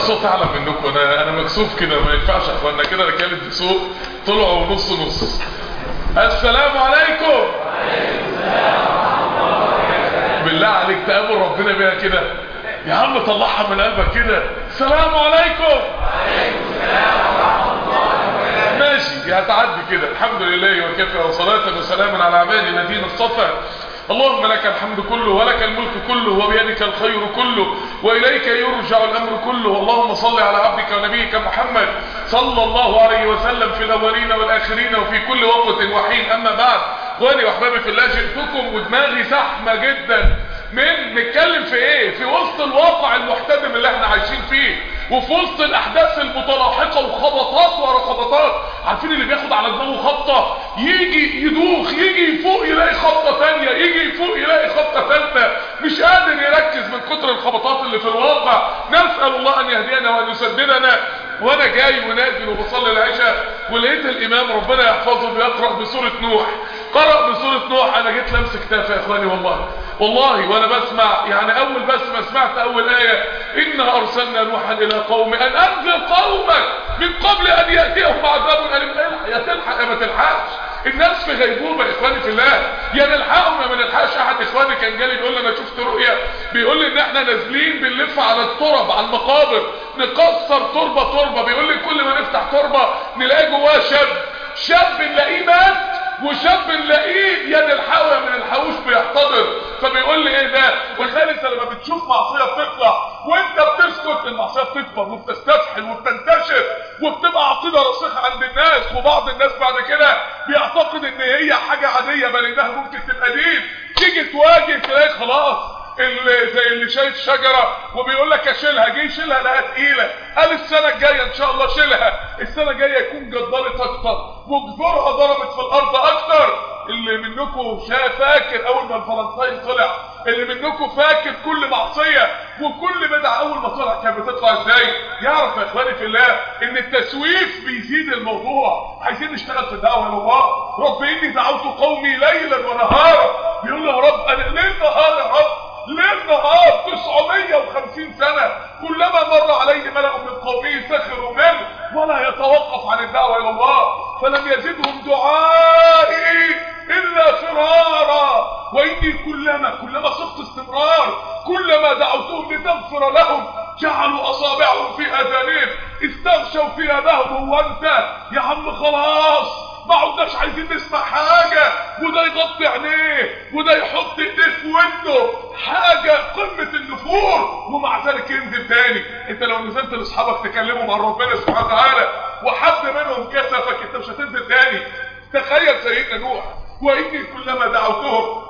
صوت اعلى منكم انا انا مكسوف كده ما ينفعش يا اخوانا كده رجاله السوق طلعوا نص نص السلام عليكم بالله عليك تقابل ربنا بيها كده يا عم طلعها من قلبك كده السلام عليكم ماشي هتعدي كده الحمد لله وكفى وصلاة وسلاما على عباد الذين اصطفى اللهم لك الحمد كله ولك الملك كله وبيدك الخير كله وإليك يرجع الأمر كله اللهم صل على عبدك ونبيك محمد صلى الله عليه وسلم في الأولين والآخرين وفي كل وقت وحين أما بعد اخواني واحبابي في الله جئتكم ودماغي زحمه جدا من نتكلم في ايه في وسط الواقع المحتدم اللي احنا عايشين فيه وفي وسط الاحداث المتلاحقه وخبطات ورا خبطات عارفين اللي بياخد على دماغه خبطه يجي يدوخ يجي يفوق يلاقي خبطه ثانيه يجي يفوق يلاقي خبطه ثالثه مش قادر يركز من كتر الخبطات اللي في الواقع نسال الله ان يهدينا وان يسددنا وانا جاي ونازل وبصلي العشاء ولقيت الامام ربنا يحفظه بيقرا بسوره نوح قرأ بسورة نوح انا جيت لمس كتافي يا اخواني والله والله وانا بسمع يعني اول بسمة سمعت اول آية انا ارسلنا نوحا الى قوم ان انذر قومك من قبل ان يأتيهم عذاب اليم يا تلحق يا ما تلحقش الناس في غيبوبة اخواني في الله يا نلحقهم يا ما نلحقش احد اخواني كان جالي بيقول لي انا شفت رؤية بيقول لي ان احنا نازلين بنلف على الترب على المقابر نكسر تربة تربة بيقول لي كل ما نفتح تربة نلاقي جواها شاب شاب نلاقيه مات وشاب نلاقيه يا نلحقه يا ما نلحقوش بيحتضر فبيقول لي ايه ده وخالد انت لما بتشوف معصيه بتطلع وانت بتسكت المعصيه بتكبر وبتستفحل وبتنتشر وبتبقى عقيده راسخه عند الناس وبعض الناس بعد كده بيعتقد ان هي حاجه عاديه بل انها ممكن تبقى دين تيجي تواجه تلاقي خلاص اللي زي اللي شايف شجره وبيقول لك اشيلها جه يشيلها لقاها تقيله قال السنه الجايه ان شاء الله شيلها السنه الجايه يكون جدرت اكتر وجذورها ضربت في الارض اكتر اللي منكم شاف فاكر اول ما الفلنطين طلع اللي منكم فاكر كل معصيه وكل بدعه اول ما طلع كانت بتطلع ازاي يعرف يا اخواني في الله ان التسويف بيزيد الموضوع عايزين نشتغل في الدعوه الى الله رب اني دعوت قومي ليلا ونهارا بيقول له يا رب انا ليل نهار يا رب ليل نهار 950 سنة كلما مر عليه ملأ من قومه سخروا منه ولا يتوقف عن الدعوة إلى الله فلم يزدهم دعائي إلا فرارا وإني كلما كلما صفت استمرار كلما دعوتهم لتغفر لهم جعلوا أصابعهم في أذانهم استغشوا ثيابهم هو أنت يا عم خلاص ما عدناش عايزين نسمع حاجة وده يغطي عينيه وده يحط ايديه في ودنه حاجة قمة النفور ومع ذلك ينزل تاني انت لو نزلت لاصحابك تكلمهم عن ربنا سبحانه وتعالى وحد منهم كسفك انت مش هتنزل تاني تخيل سيدنا نوح واني كلما دعوتهم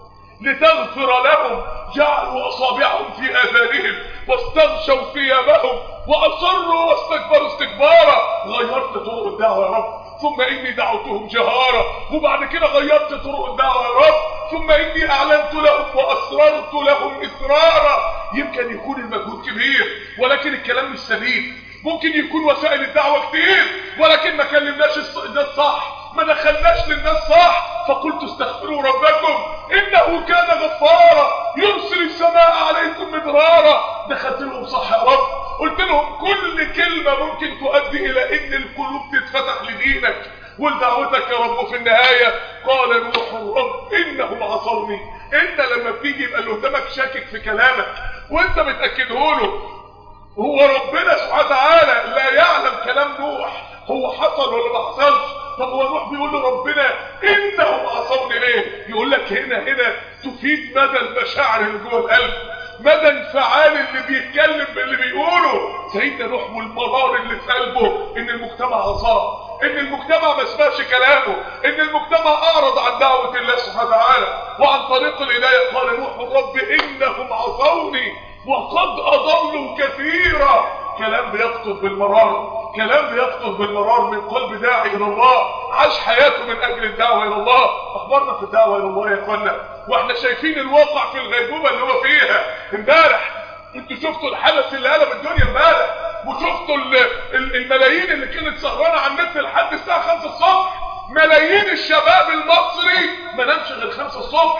لتغفر لهم جعلوا اصابعهم في اذانهم واستغشوا ثيابهم واصروا واستكبروا استكبارا غيرت طرق الدعوه يا رب ثم اني دعوتهم جهارا وبعد كده غيرت طرق الدعوه يا رب ثم اني اعلنت لهم واسررت لهم اسرارا يمكن يكون المجهود كبير ولكن الكلام مش سليم ممكن يكون وسائل الدعوه كتير ولكن ما كلمناش الناس صح ما دخلناش للناس صح فقلت استغفروا ربكم انه كان غفارا يرسل السماء عليكم مدرارا دخلت لهم صح يا رب قلت لهم كل كلمة ممكن تؤدي الى ان القلوب تتفتح لدينك ولدعوتك يا رب في النهاية قال نوح رب انهم عصوني انت لما بتيجي يبقى اللي قدامك شاكك في كلامك وانت بتأكده له هو ربنا سبحانه وتعالى لا يعلم كلام نوح هو حصل ولا ما حصلش طب هو نوح بيقول لربنا انهم عصوني ليه يقول لك هنا هنا تفيد مدى المشاعر اللي جوه القلب مدى انفعال اللي بيتكلم باللي بيقوله سيدنا نوح والمرار اللي في قلبه ان المجتمع عصاه ان المجتمع ما سمعش كلامه ان المجتمع اعرض عن دعوة الله سبحانه وتعالى وعن طريق الهداية قال نوح رب انهم عصوني وقد اضلوا كثيرا كلام بيقطب بالمرار كلام بيقطب بالمرار من قلب داعي الى الله عاش حياته من اجل الدعوه الى الله اخبرنا في الدعوه الى الله يا اخوانا واحنا شايفين الواقع في الغيبوبه اللي هو فيها امبارح انتوا شفتوا الحدث اللي قلب الدنيا امبارح وشفتوا الملايين اللي كانت سهرانه على النت لحد الساعه 5 الصبح ملايين الشباب المصري ما نامش غير 5 الصبح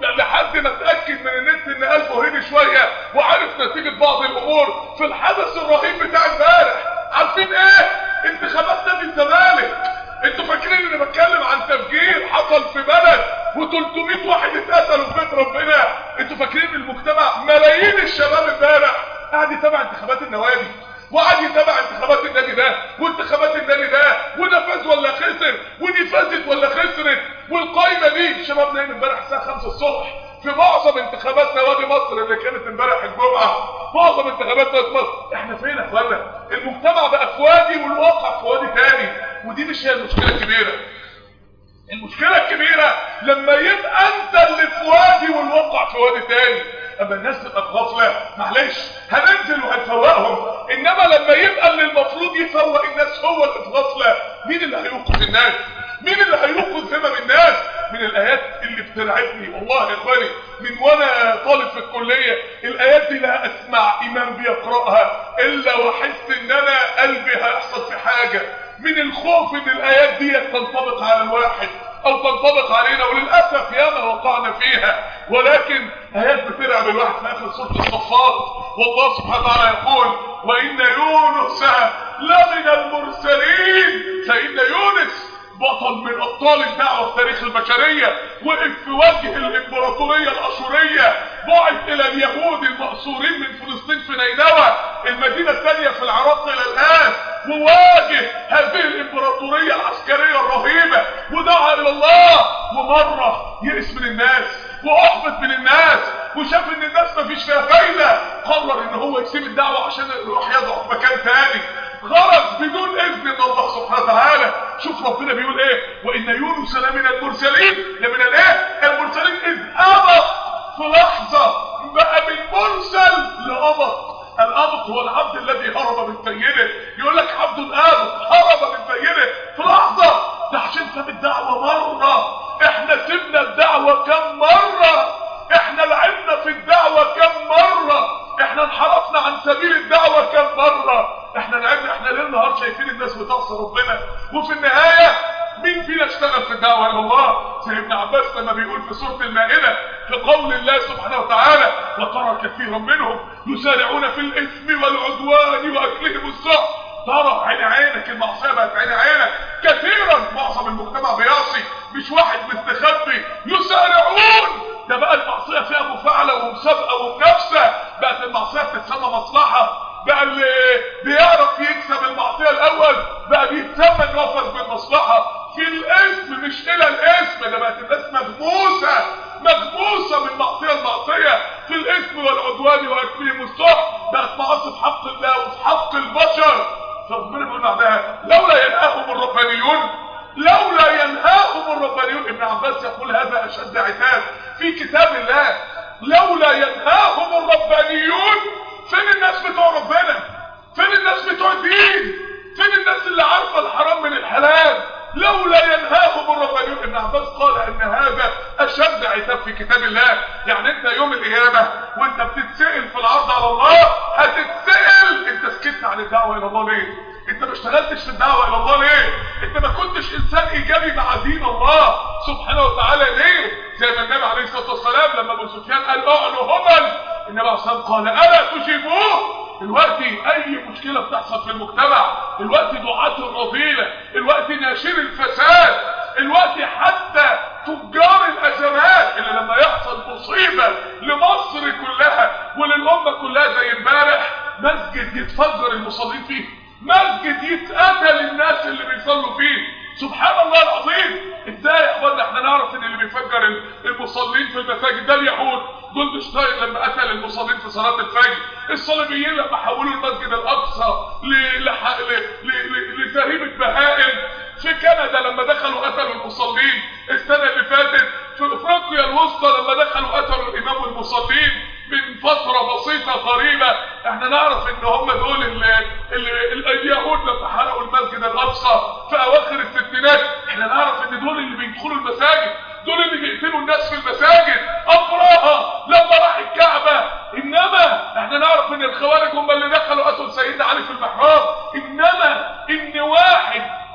لحد ما اتاكد من النت ان قلبه هدي شويه وعرف نتيجه بعض الامور في الحدث الرهيب بتاع امبارح عارفين ايه انتخابات نادي الزمالك انتوا فاكرين اني بتكلم عن تفجير حصل في بلد و300 واحد اتقتلوا في بيت ربنا انتوا فاكرين المجتمع ملايين الشباب امبارح قاعد يتابع انتخابات النوادي وقعد يتابع انتخابات النادي ده وانتخابات النادي ده وده فاز ولا خسر ودي فازت ولا خسرت والقايمه دي الشباب نايم امبارح الساعه 5 الصبح في معظم انتخابات نوادي مصر اللي كانت امبارح الجمعه معظم انتخابات نوادي مصر احنا فين يا اخوانا المجتمع بقى في وادي والواقع في وادي تاني ودي مش هي المشكله الكبيره المشكله الكبيره لما يبقى انت اللي في وادي والواقع في وادي تاني اما الناس تبقى في غفله معلش هننزل وهنفوقهم انما لما يبقى اللي المفروض يفوق الناس هو اللي في غفله مين اللي هيوقظ الناس مين اللي هيوقظ همم الناس من الايات اللي بترعبني والله يا اخواني من وانا طالب في الكليه الايات دي لا اسمع امام بيقراها الا واحس ان انا قلبي هيحصل في حاجه من الخوف ان الايات دي تنطبق على الواحد او تنطبق علينا وللاسف ياما وقعنا فيها ولكن ايات بترعب الواحد في اخر سوره الصفات والله سبحانه وتعالى يقول وان يونس لمن المرسلين سيدنا يونس بطل من ابطال الدعوه في تاريخ البشريه وقف في وجه الامبراطوريه الاشوريه بعث الى اليهود المأسورين من فلسطين في نينوى المدينه الثانيه في العراق الى الان وواجه هذه الامبراطوريه العسكريه الرهيبه ودعا الى الله ومره يئس من الناس واحبط من الناس وشاف ان الناس مفيش فيها فايده قرر ان هو يسيب الدعوه عشان يروح يدعو في مكان ثاني خرج بدون اذن من الله سبحانه وتعالى شوف ربنا بيقول ايه وان يونس لمن المرسلين لمن الايه المرسلين اذ ابط في لحظه بقى من مرسل لابط الابط هو العبد الذي هرب من سيده يقول لك عبد ابط هرب من سيده في لحظه ده عشان ساب الدعوه مره احنا سيبنا الدعوه كم مره احنا لعبنا في الدعوه كم مره احنا انحرفنا عن سبيل الدعوه كم مره احنا لعبنا احنا ليل نهار شايفين الناس بتعصي ربنا وفي النهايه مين فينا اشتغل في الدعوه الى الله زي ابن عباس لما بيقول في سوره المائده في قول الله سبحانه وتعالى وترى كثيرا منهم يسارعون في الاثم والعدوان واكلهم السحت ترى عين عينك المعصيه بقت عين عينك كثيرا معظم المجتمع بيعصي مش واحد مستخبي يسارعون ده بقى المعصيه فيها مفاعله ومسابقه ومنافسه بقت المعصيه بتتسمى مصلحه بقى اللي بيعرف يكسب المعصيه الاول بقى بيتسمى انه فاز بالمصلحه في الاسم مش الى الاسم ده بقت الناس مغموسه مغموسه من معصيه المعصيه في الاسم والعدوان واكلهم السحت بقت معاصي في حق الله وفي حق البشر فربنا بيقول بعدها لولا ينهاهم الربانيون لولا ينهاهم الربانيون ابن عباس يقول هذا اشد عتاب في كتاب الله لولا ينهاهم الربانيون فين الناس بتوع ربنا فين الناس بتوع الدين فين الناس اللي عارفه الحرام من الحلال لولا ينهاهم الربانيون ابن عباس قال ان هذا اشد عتاب في كتاب الله يعني انت يوم القيامه وانت بتتسال في العرض على الله هتتسال انت سكت عن الدعوه الى الله ليه انت ما اشتغلتش في الدعوه الى الله ليه انت ما كنتش انسان ايجابي مع دين الله سبحانه وتعالى ليه زي ما النبي عليه الصلاه والسلام لما ابو سفيان قال اعلوا هبل النبي عليه الصلاه والسلام قال الا تجيبوه دلوقتي اي مشكلة بتحصل في المجتمع دلوقتي دعاة الرذيلة دلوقتي ناشر الفساد دلوقتي حتى تجار الازمات اللي لما يحصل مصيبة لمصر كلها وللامة كلها زي امبارح مسجد يتفجر المصلين فيه مسجد يتقتل الناس اللي بيصلوا فيه سبحان الله العظيم ازاي يا اخوانا احنا نعرف ان اللي بيفجر المصلين في المساجد ده اليهود جولدشتاين لما قتل المصلين في صلاه الفجر الصليبيين لما حولوا المسجد الاقصى لزريبه بهائم في كندا لما دخلوا قتلوا المصلين السنه اللي فاتت في افريقيا الوسطى لما دخلوا قتلوا الامام والمصلين من فترة بسيطة قريبة احنا نعرف ان هم دول اللي اللي اليهود لما حرقوا المسجد الاقصى في اواخر الستينات احنا نعرف ان دول اللي بيدخلوا المساجد دول اللي بيقتلوا الناس في المساجد ابراها لما راح الكعبة انما احنا نعرف ان الخوارج هم اللي دخلوا قتلوا سيدنا علي في المحراب انما ان واحد يدخل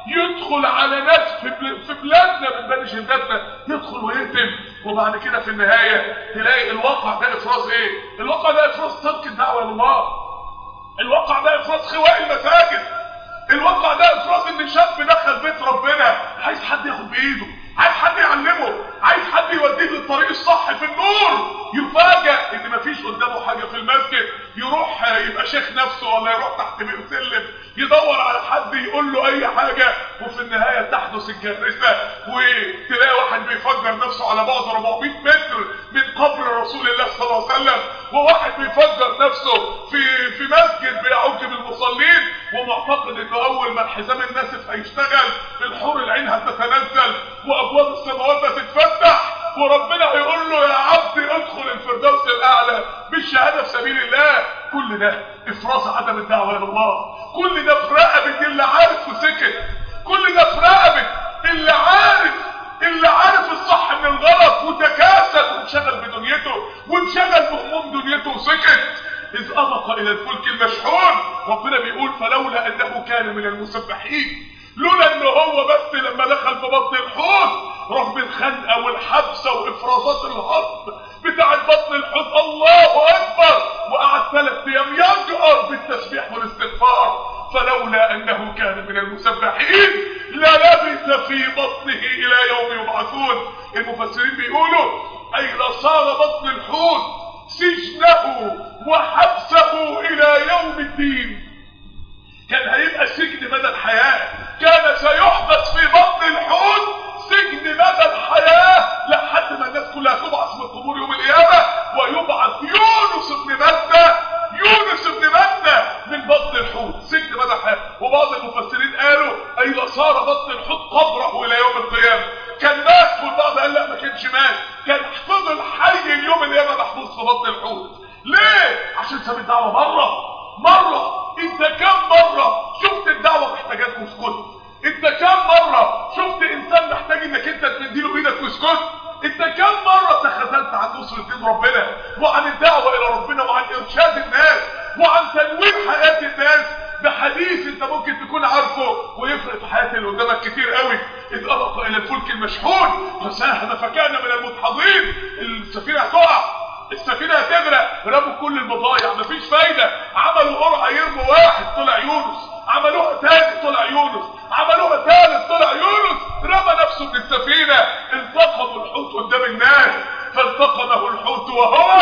يدخل على ناس في بل- في بلادنا من بني جلداتنا يدخل ويهدم وبعد كده في النهايه تلاقي الواقع ده افراز ايه؟ الواقع ده افراز ترك الدعوه لله الواقع ده افراز خواء المساجد الواقع ده افراز ان شاب دخل بيت ربنا عايز حد ياخد بايده عايز حد يعلمه عايز حد يوديه للطريق الصح في النور يفاجئ ان مفيش قدامه حاجه في المسجد يروح يبقى شيخ نفسه ولا يروح تحت بير سلم يدور على حد يقول له اي حاجه وفي النهايه تحدث الكارثه وتلاقي واحد بيفجر نفسه على بعد 400 متر من قبر رسول الله صلى الله عليه وسلم وواحد بيفجر نفسه في في مسجد بيعج بالمصلين ومعتقد انه اول ما الحزام الناسف هيشتغل الحور العين هتتنزل وابواب السماوات هتتفتح وربنا هيقول له يا عبدي ادخل الفردوس الاعلى بالشهاده في سبيل الله كل ده افراز عدم الدعوه الى الله كل ده في رقبه اللي عارف وسكت كل ده في رقبه اللي عارف اللي عارف الصح من الغلط وتكاسل وانشغل بدنيته وانشغل بهموم دنيته وسكت إذ أبق إلى الفلك المشحون ربنا بيقول فلولا أنه كان من المسبحين لولا أنه هو بس لما دخل في بطن الحوت رغم الخنقة والحبسة وإفرازات الهضم بتاعت بطن الحوت الله أكبر وقعد ثلاث أيام يجأر بالتسبيح والاستغفار فلولا أنه كان من المسبحين للبث في بطنه إلى يوم يبعثون المفسرين بيقولوا أي لصار بطن الحوت سجنه وحبسه الى يوم الدين كان هيبقى سجن مدى الحياة كان سيحبس في بطن الحوت سجن مدى الحياة لحد ما الناس كلها تبعث من القبور يوم القيامة ويبعث يونس بن متى يونس بن متى من بطن الحوت سجن مدى الحياة وبعض المفسرين قالوا اي لصار بطن الحوت قبره الى يوم القيامة كان مات والبعض قال لا ما كانش مات كان فضل حي اليوم القيامة محبوس في بطن الحوت ليه عشان ساب الدعوة مرة مرة انت كم مرة شفت الدعوة محتاجاك واسكت انت كم مرة شفت انسان محتاج انك انت تمديله ايدك واسكت انت كم مرة تخاذلت عن نصر دين ربنا وعن الدعوة الى ربنا وعن ارشاد الناس وعن تنوير حياة الناس بحديث انت ممكن تكون عارفه ويفرق في حياة اللي قدامك كتير قوي اذ ابق الى الفلك المشحون فساهم فكان من المدحضين السفينة هتقع السفينة هتغرق رموا كل البضايع مفيش فايدة عملوا قرعة يرموا واحد طلع يونس عملوها تاني طلع يونس عملوها تالت طلع يونس رمى نفسه من السفينة التقموا الحوت قدام الناس فالتقمه الحوت وهو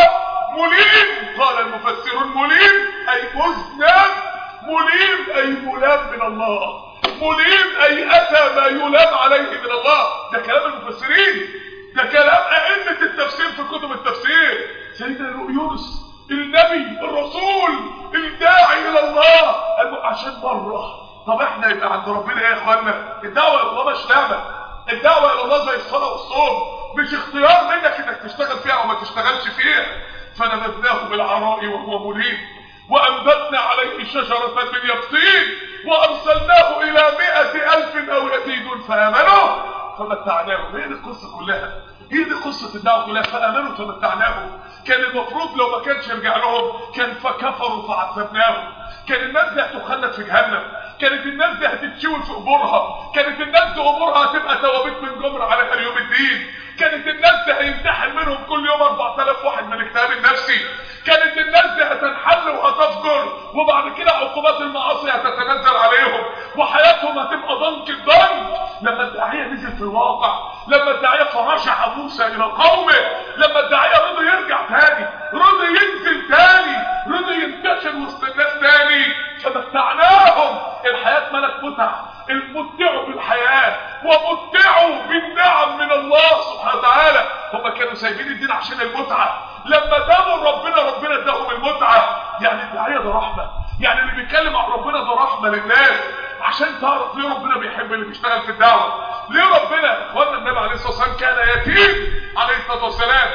مليم قال المفسرون مليم اي مذنب مليم اي ملام من الله مليم اي اتى ما يلام عليه من الله ده كلام المفسرين ده كلام ائمه التفسير في كتب التفسير سيدنا يونس النبي الرسول الداعي الى الله قال له عشان مره طب احنا يبقى عند ربنا ايه يا اخوانا الدعوه الى الله مش نعمه الدعوه الى الله زي الصلاه والصوم مش اختيار منك انك تشتغل فيها او ما تشتغلش فيها فنبذناه بالعراء وهو مليم وأنبتنا عليه شجرة من يقطين وأرسلناه إلى مئة ألف أو يزيدون فآمنوا فمتعناهم هي دي القصة كلها هي دي قصة الدعوة كلها فآمنوا فمتعناهم كان المفروض لو ما كانش يرجع لهم كان فكفروا فعذبناهم كان الناس دي هتخلد في جهنم كانت الناس دي هتتشوي في قبورها كانت الناس دي قبورها هتبقى توابيت من جمر على يوم الدين كانت الناس دي هيمتحن منهم كل يوم 4000 واحد من الاكتئاب النفسي كانت الناس دي هتنحل وهتفجر وبعد كده عقوبات المعاصي هتتنزل عليهم وحياتهم هتبقى ضنك الضنك لما الداعيه نزل في الواقع لما الداعيه فرجع موسى الى قومه لما الداعيه رضي يرجع تاني رضي ينزل تاني رضي ينتشر وسط الناس تاني فمتعناهم الحياه ملك متع المتعوا بالحياه ومتعوا بالنعم من الله سبحانه وتعالى هم كانوا سايبين الدين عشان المتعه لما داموا ربنا ربنا اداهم المتعه يعني الداعيه ده رحمه يعني اللي بيتكلم عن ربنا ده رحمه للناس عشان تعرف ليه ربنا بيحب اللي بيشتغل في الدعوه ليه ربنا اخوانا النبي عليه الصلاه والسلام كان يتيم عليه الصلاه والسلام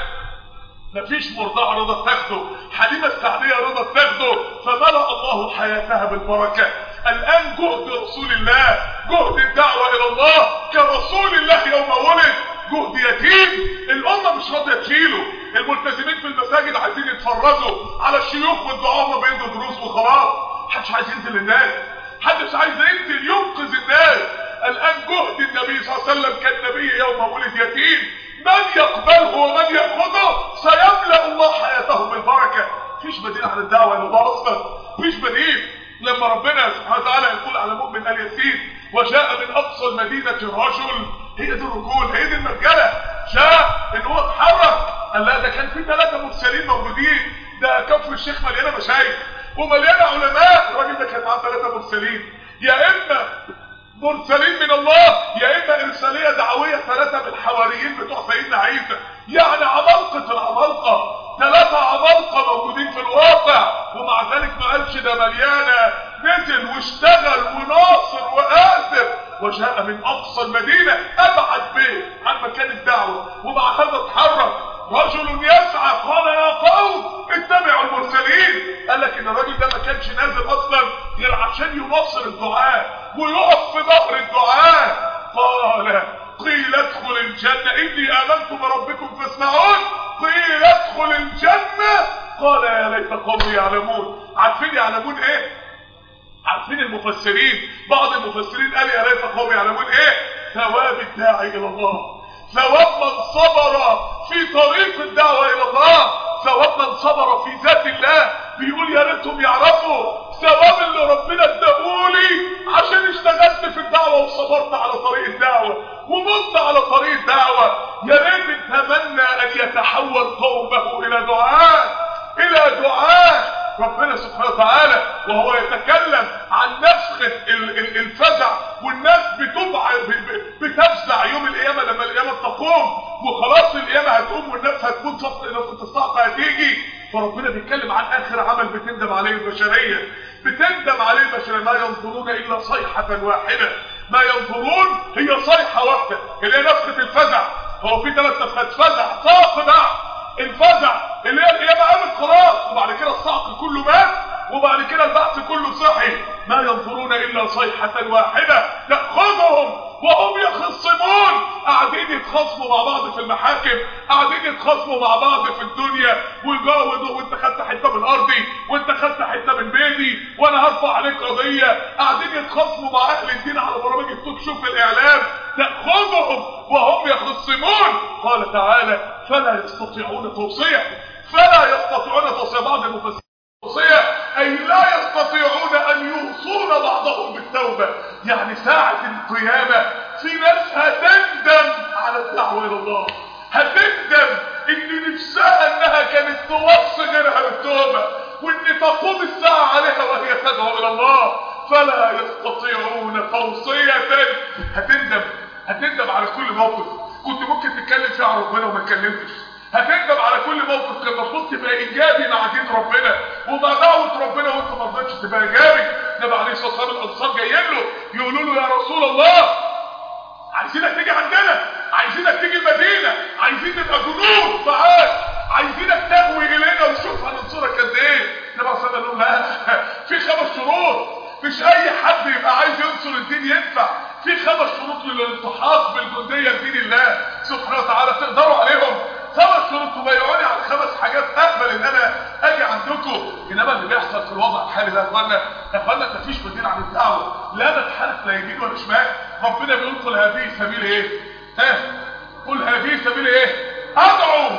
مفيش مرضعة رضا تاخده حليمة السعدية رضا تاخده فملأ الله حياتها بالبركة الآن جهد رسول الله جهد الدعوة إلى الله كرسول الله يوم ولد جهد يتيم الأمة مش راضية تشيله الملتزمين في المساجد عايزين يتفرجوا على الشيوخ والدعاء ما بيدوا دروس وخلاص محدش عايز ينزل للناس محدش عايز ينزل ينقذ الناس الآن جهد النبي صلى الله عليه وسلم كالنبي يوم ولد يتيم من يقبله ومن يأخذه سيملأ الله حياته بالبركة مفيش بديل عن الدعوة إلى الله أصلا مفيش بديل لما ربنا سبحانه وتعالى يقول على مؤمن آل ياسين وجاء من أقصى المدينة رجل هي دي الرجول هي دي المرجلة جاء إن هو اتحرك قال لا ده كان في ثلاثة مرسلين موجودين ده كفر الشيخ مليانة مشايخ ومليانة علماء الراجل ده كان معاه ثلاثة مرسلين يا إما مرسلين من الله يا اما ارساليه دعويه ثلاثه من الحواريين بتوع سيدنا عيسى يعني عمالقه العمالقه ثلاثه عمالقه موجودين في الواقع ومع ذلك ما قالش ده مليانه نزل واشتغل وناصر وآثر وجاء من اقصى المدينه ابعد بيت عن مكان الدعوه ومع هذا اتحرك رجل يسعى قال يا قوم اتبعوا المرسلين قال لك ان الراجل ده ما كانش نازل اصلا غير عشان يناصر الدعاء ويقف في ظهر الدعاء قال قيل ادخل الجنة إني آمنت بربكم فاسمعون قيل ادخل الجنة قال يا ليت قومي يعلمون عارفين يعلمون ايه عارفين المفسرين بعض المفسرين قال يا ليت قومي يعلمون ايه ثواب الداعي الى الله ثواب من صبر في طريق الدعوة الى الله ثواب من صبر في ذات الله بيقول يا ريتهم يعرفوا ثواب اللي ربنا اداهولي عشان اشتغلت في الدعوة وصبرت على طريق الدعوة ومت على طريق الدعوة يا ريت اتمنى ان يتحول قومه الى دعاء الى دعاء ربنا سبحانه وتعالى وهو يتكلم عن نفخة الفزع والناس بتبع بتفزع يوم القيامة لما القيامة تقوم وخلاص القيامة هتقوم والناس هتكون صفت نفخة الصعقة هتيجي فربنا بيتكلم عن اخر عمل بتندم عليه البشرية بتندم عليه البشرية ما ينظرون الا صيحة واحدة ما ينظرون هي صيحة واحدة اللي هي نفخة الفزع هو في ثلاث نفخات فزع صاق بقى الفزع اللي هي القيامة قامت خلاص وبعد كده الصعق كله مات وبعد كده البحث كله صحي ما ينظرون الا صيحة واحدة تأخذهم وهم يخصمون قاعدين يتخاصموا مع بعض في المحاكم قاعدين يتخاصموا مع بعض في الدنيا ويجاوزوا وانت خدت حته من ارضي وانت خدت حته من بيتي وانا هرفع عليك قضيه قاعدين يتخاصموا مع اهل الدين على برامج التوك شو في الاعلام تاخذهم وهم يخصمون قال تعالى فلا يستطيعون توصيه فلا يستطيعون توصيه بعض المفسرين توصيه اي لا يستطيعون ان يوصون بعضهم بالتوبه يعني ساعه القيامه في ناس هتندم على الدعوه الى الله هتندم ان نفسها انها كانت توصي غيرها بالتوبه وان تقوم الساعه عليها وهي تدعو الى الله فلا يستطيعون توصيه هتندم هتندم على كل موقف كنت ممكن تتكلم فيه عن ربنا وما اتكلمتش هتندم على كل موقف كان المفروض تبقى ايجابي مع دين ربنا ومع دعوه ربنا وانت ما رضيتش تبقى ايجابي النبي عليه الصلاه والسلام الانصار جايين له يقولوا له يا رسول الله عايزينك تيجي عندنا عايزينك تيجي المدينه عايزين نبقى جنود معاك عايزينك تهوي الينا وشوف هننصرك قد ايه النبي عليه الصلاه والسلام قال لا في خمس شروط مش اي حد يبقى عايز ينصر الدين ينفع في خمس شروط للالتحاق بالجنديه لدين الله سبحانه وتعالى تقدروا عليهم خمس شروط تبايعوني على خمس حاجات اقبل ان انا اجي عندكم انما اللي بيحصل في الوضع الحالي ده يا اخوانا يا اخوانا مفيش بديل عن الدعوه لا نتحرك لا يمين ولا شمال ربنا بيقول قل هذه سبيل ايه ها قل هذه سبيل ايه ادعو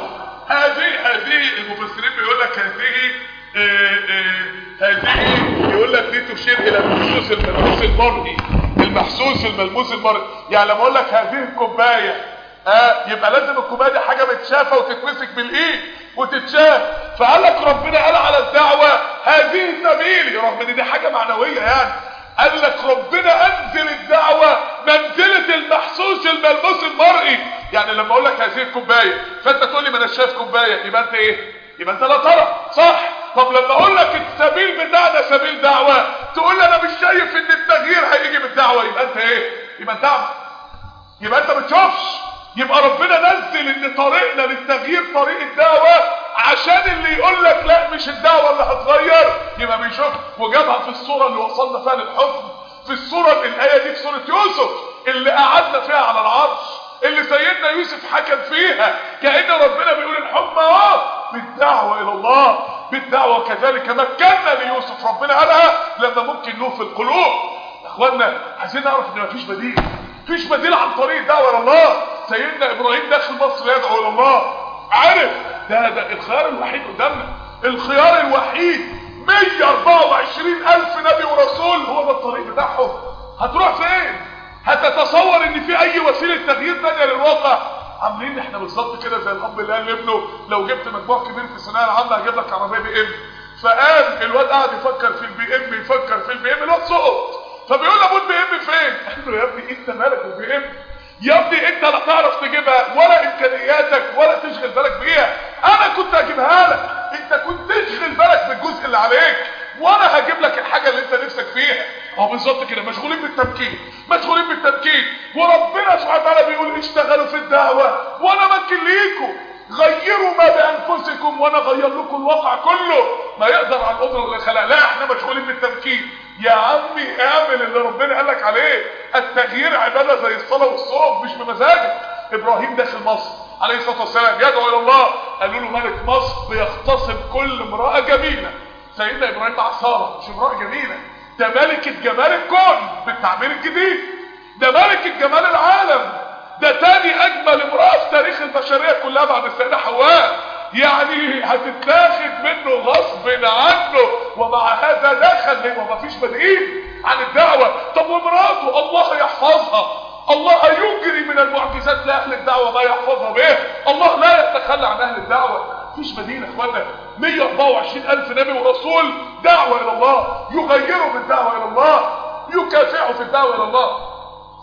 هذه هذه المفسرين بيقول لك هذه آه آه هذه يقول لك دي تشير الى المحسوس الملموس المرئي المحسوس الملموس المرئي يعني لما اقول لك هذه الكوبايه آه يبقى لازم الكوبايه دي حاجه متشافه وتتمسك بالايد وتتشاف فقال لك ربنا قال على الدعوه هذه سبيلي رغم ان دي حاجه معنويه يعني قال لك ربنا انزل الدعوه منزله المحسوس الملموس المرئي يعني لما اقول لك هذه الكوبايه فانت تقول لي ما انا شايف كوبايه يبقى انت ايه يبقى انت لا ترى صح طب لما اقول لك السبيل بتاعنا سبيل دعوه تقول لي انا مش شايف ان التغيير هيجي بالدعوه يبقى انت ايه يبقى انت اعمى يبقى انت ما بتشوفش يبقى ربنا نزل ان طريقنا للتغيير طريق الدعوة عشان اللي يقول لك لا مش الدعوة اللي هتغير يبقى بيشوف وجابها في الصورة اللي وصلنا فيها للحكم في الصورة الآية دي في سورة يوسف اللي قعدنا فيها على العرش اللي سيدنا يوسف حكم فيها كأن ربنا بيقول الحكم اهو بالدعوة إلى الله بالدعوة كذلك مكنا ليوسف ربنا قالها لما ممكن له في القلوب يا اخوانا عايزين نعرف ان مفيش بديل مفيش بديل عن طريق الدعوه الى الله سيدنا ابراهيم داخل مصر يدعو الى الله عارف ده ده الخيار الوحيد قدامنا الخيار الوحيد 124 الف نبي ورسول هو ده الطريق بتاعهم هتروح فين هتتصور ان في اي وسيله تغيير ثانيه للواقع عاملين احنا بالظبط كده زي الاب اللي قال لابنه لو جبت مجموع كبير في الثانويه العامه هجيب لك عربيه بي ام فقام الواد قاعد يفكر في البي ام يفكر في البي ام الواد سقط فبيقول له ابو البي ام فين قال له يا ابني انت مالك البي ام يا ابني انت لا تعرف تجيبها ولا امكانياتك ولا تشغل بالك بيها انا كنت هجيبها لك انت كنت تشغل بالك بالجزء اللي عليك وانا هجيب لك الحاجه اللي انت نفسك فيها اهو بالظبط كده مشغولين بالتمكين مشغولين بالتمكين وربنا سبحانه وتعالى بيقول اشتغلوا في الدعوه وانا مكن ليكم غيروا ما بانفسكم وانا غير لكم الواقع كله ما يقدر على القدره اللي خلق لا احنا مشغولين بالتمكين يا عمي اعمل اللي ربنا قال لك عليه التغيير عباده زي الصلاه والصوم مش بمزاجك ابراهيم داخل مصر عليه الصلاه والسلام يدعو الى الله قالوا له ملك مصر بيغتصب كل امراه جميله سيدنا ابراهيم مع ساره مش امراه جميله ده ملكه جمال الكون بالتعبير الجديد ده ملكه جمال العالم ده تاني اجمل امراه في تاريخ البشريه كلها بعد السيده حواء يعني هتتاخد منه غصب عنه ومع هذا دخل ليه ومفيش بديل عن الدعوه طب ومراته الله يحفظها الله يجري من المعجزات لاهل الدعوه ما يحفظها به الله لا يتخلى عن اهل الدعوه مفيش بديل يا اخوانا 124 الف نبي ورسول دعوه الى الله يغيروا بالدعوه الى الله يكافحوا في الدعوه الى الله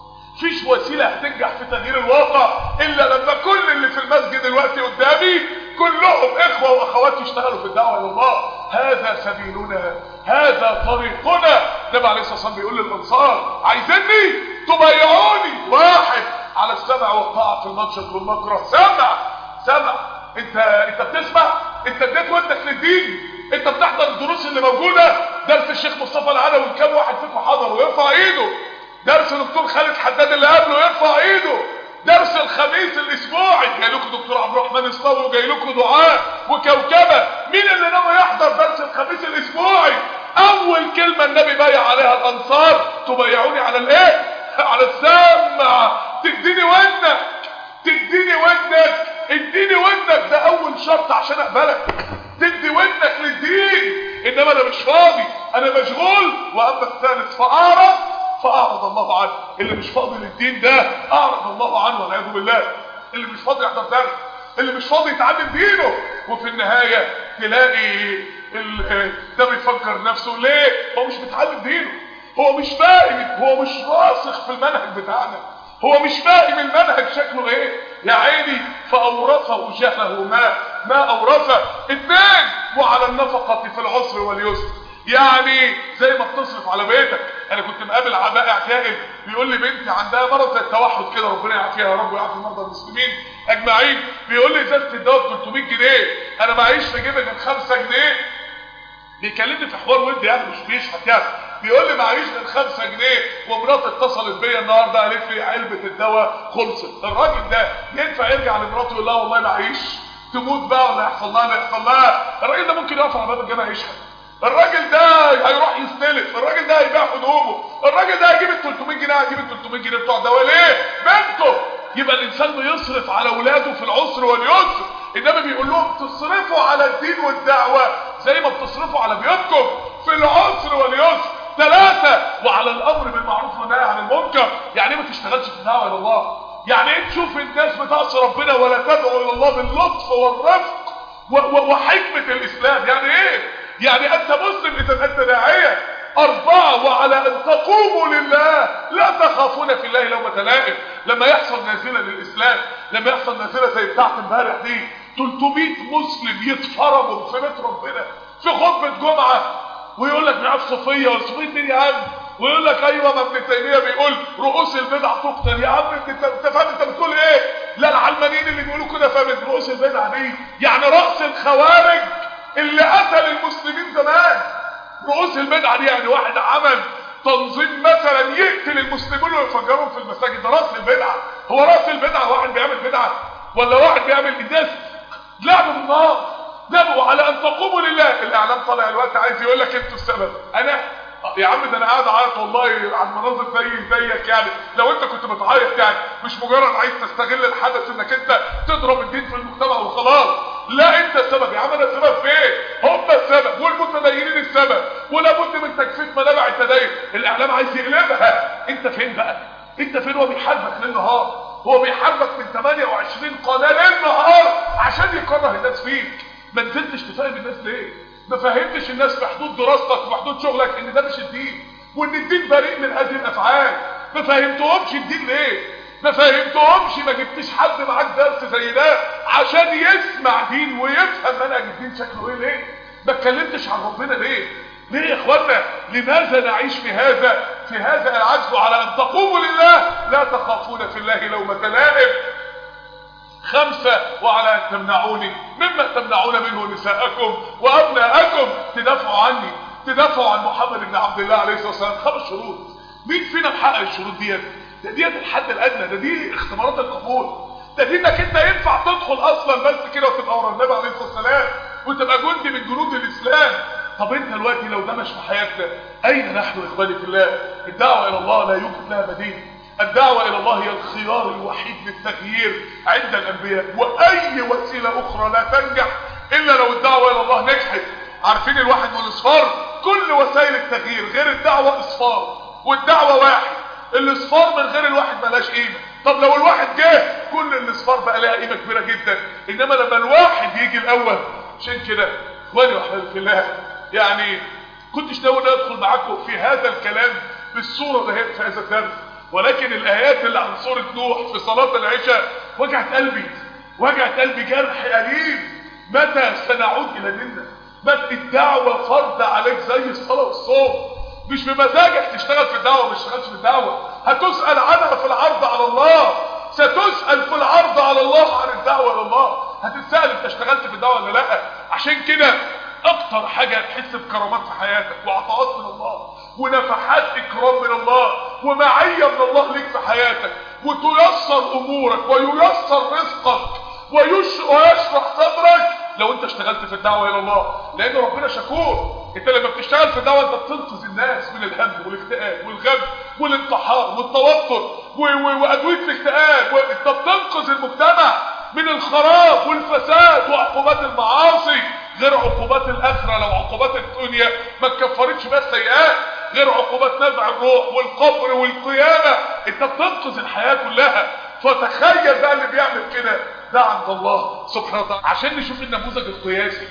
فيش وسيلة هتنجح في تغيير الواقع الا لما كل اللي في المسجد دلوقتي قدامي كلهم اخوة واخوات يشتغلوا في الدعوة الى الله هذا سبيلنا هذا طريقنا النبي عليه الصلاة والسلام بيقول للانصار عايزيني تبايعوني واحد على السمع والطاعة في المنشط والمكره سمع سمع انت انت بتسمع انت اديت ودك للدين انت بتحضر الدروس اللي موجودة درس الشيخ مصطفى العلوي كم واحد فيكم حضر ويرفع ايده درس دكتور خالد حداد اللي قبله يرفع ايده درس الخميس الاسبوعي جاي لكم دكتور عبد الرحمن الصاوي وجاي لكم دعاء وكوكبه مين اللي ناوي يحضر درس الخميس الاسبوعي اول كلمه النبي بايع عليها الانصار تبايعوني على الايه على السمع تديني ودنك تديني ودنك اديني ودنك ده اول شرط عشان اقبلك تدي ودنك للدين انما انا مش فاضي انا مشغول واما الثالث فاعرض فاعرض الله عنه اللي مش فاضي للدين ده اعرض الله عنه والعياذ بالله اللي مش فاضي يحضر درس اللي مش فاضي يتعلم دينه وفي النهايه تلاقي ده بيفكر نفسه ليه هو مش بيتعلم دينه هو مش فاهم هو مش راسخ في المنهج بتاعنا هو مش فاهم المنهج شكله ايه يا عيني فاورثه جهله ما ما اورثه اثنين وعلى النفقه في العسر واليسر يعني زي ما بتصرف على بيتك انا كنت مقابل عباء كائن بيقول لي بنتي عندها مرض زي التوحد كده ربنا يعافيها يا رب ويعافي مرضى المسلمين اجمعين بيقول لي ازازه الدواء ب 300 جنيه انا معيش في جيبي غير 5 جنيه بيكلمني في حوار ودي يعني مش بيشحت يعني بيقول لي معيش غير 5 جنيه ومراتي اتصلت بيا النهارده قالت لي علبه الدواء خلصت الراجل ده ينفع يرجع لمراته يقول لها والله معيش تموت بقى ولا يحصل لها اللي يحصل لها الراجل ده ممكن يقف على باب الجامع يشحت الراجل ده هيروح يستلف الراجل ده هيبيع هدومه الراجل ده هيجيب ال 300 جنيه هيجيب ال 300 جنيه بتوع دواء ليه بنته يبقى الانسان بيصرف على اولاده في العسر واليسر انما بيقول لهم تصرفوا على الدين والدعوه زي ما بتصرفوا على بيوتكم في العسر واليسر ثلاثه وعلى الامر بالمعروف والنهي عن المنكر يعني ما تشتغلش في الدعوه الى الله يعني ايه تشوف الناس بتعصي ربنا ولا تدعو الى الله باللطف والرفق وحكمه الاسلام يعني ايه يعني انت مسلم اذا انت داعية اربعة وعلى ان تقوموا لله لا تخافون في الله لومة لائم لما يحصل نازلة للاسلام لما يحصل نازلة زي بتاعت امبارح دي 300 مسلم يتفرموا في بيت ربنا في خطبة جمعة ويقول لك معاه صوفية وصوفية مين يا عم ويقول لك ايوه ما ابن تيميه بيقول رؤوس البدع تقتل يا عم انت انت فاهم انت بتقول ايه لا العلمانيين اللي بيقولوا كده فاهم رؤوس البدع دي يعني راس الخوارج اللي قتل المسلمين زمان رؤوس البدعه دي يعني واحد عمل تنظيم مثلا يقتل المسلمين ويفجرهم في المساجد ده راس البدعه هو راس البدعه واحد بيعمل بدعه ولا واحد بيعمل الناس لعب بالنار نبوا على ان تقوموا لله الاعلام طالع الوقت عايز يقول لك انتوا السبب انا يا عم ده انا قاعد اعيط والله على المناظر زي زيك يعني لو انت كنت بتعيط يعني مش مجرد عايز تستغل الحدث انك انت تضرب الدين في المجتمع وخلاص لا انت السبب يا عم انا السبب فين هم السبب والمتدينين السبب ولابد من تجفيف منابع التدين الاعلام عايز يقلبها انت فين بقى انت فين هو بيحاربك ليل نهار هو بيحاربك من 28 قناه ليل نهار عشان يكره الناس فيك ما نزلتش تفهم الناس ليه ما فهمتش الناس في حدود دراستك وفي حدود شغلك ان ده مش الدين وان الدين بريء من هذه الافعال ما فهمتهمش الدين ليه ما فهمتهمش ما جبتش حد معاك درس زي ده عشان يسمع دين ويفهم منهج الدين شكله ايه ليه ما اتكلمتش عن ربنا ليه ليه يا اخوانا لماذا نعيش في هذا في هذا العجز على ان تقوموا لله لا تخافون في الله لومة لائم خمسة وعلى أن تمنعوني مما تمنعون منه نساءكم وأبناءكم تدافعوا عني تدافعوا عن محمد بن عبد الله عليه الصلاة والسلام خمس شروط مين فينا محقق الشروط ديت ده ديت الحد الأدنى ده دي اختبارات القبول ده دي انك انت ينفع تدخل اصلا بس كده وتبقى ورا النبي عليه الصلاه والسلام وتبقى جندي من جنود الاسلام طب انت دلوقتي لو ده مش في حياتنا اين نحن اخواني في الله الدعوه الى الله لا يوجد لها بديل الدعوة إلى الله هي الخيار الوحيد للتغيير عند الأنبياء وأي وسيلة أخرى لا تنجح إلا لو الدعوة إلى الله نجحت عارفين الواحد والإصفار كل وسائل التغيير غير الدعوة إصفار والدعوة واحد الإصفار من غير الواحد ملاش قيمة طب لو الواحد جه كل الإصفار بقى لها قيمة كبيرة جدا إنما لما الواحد يجي الأول عشان كده إخواني وأحبابي في الله يعني كنتش ناوي أدخل معاكم في هذا الكلام بالصورة دهيت في هذا الدرس ولكن الآيات اللي عن سورة نوح في صلاة العشاء وجعت قلبي وجعت قلبي جرح أليم متى سنعود إلى ديننا متى الدعوة فرض عليك زي الصلاة والصوم مش بمزاجك تشتغل في الدعوة مش تشتغلش في الدعوة هتسأل عنها في العرض على الله ستسأل في العرض على الله عن الدعوة إلى الله هتتسأل انت اشتغلت في الدعوة ولا لا عشان كده اكتر حاجة تحس بكرامات في حياتك وعطاءات من الله ونفحات اكرام من الله ومعية من الله ليك في حياتك وتيسر امورك وييسر رزقك ويش ويشرح صدرك لو انت اشتغلت في الدعوة الى الله لان ربنا شكور انت لما بتشتغل في الدعوة انت بتنقذ الناس من الهم والاكتئاب والغم والانتحار والتوتر وادوية الاكتئاب وانت بتنقذ المجتمع من الخراب والفساد وعقوبات المعاصي غير عقوبات الاخره لو عقوبات الدنيا ما تكفرتش بس سيئات غير عقوبات نزع الروح والقبر والقيامه انت بتنقذ الحياه كلها فتخيل بقى اللي بيعمل كده ده عند الله سبحانه وتعالى عشان نشوف النموذج القياسي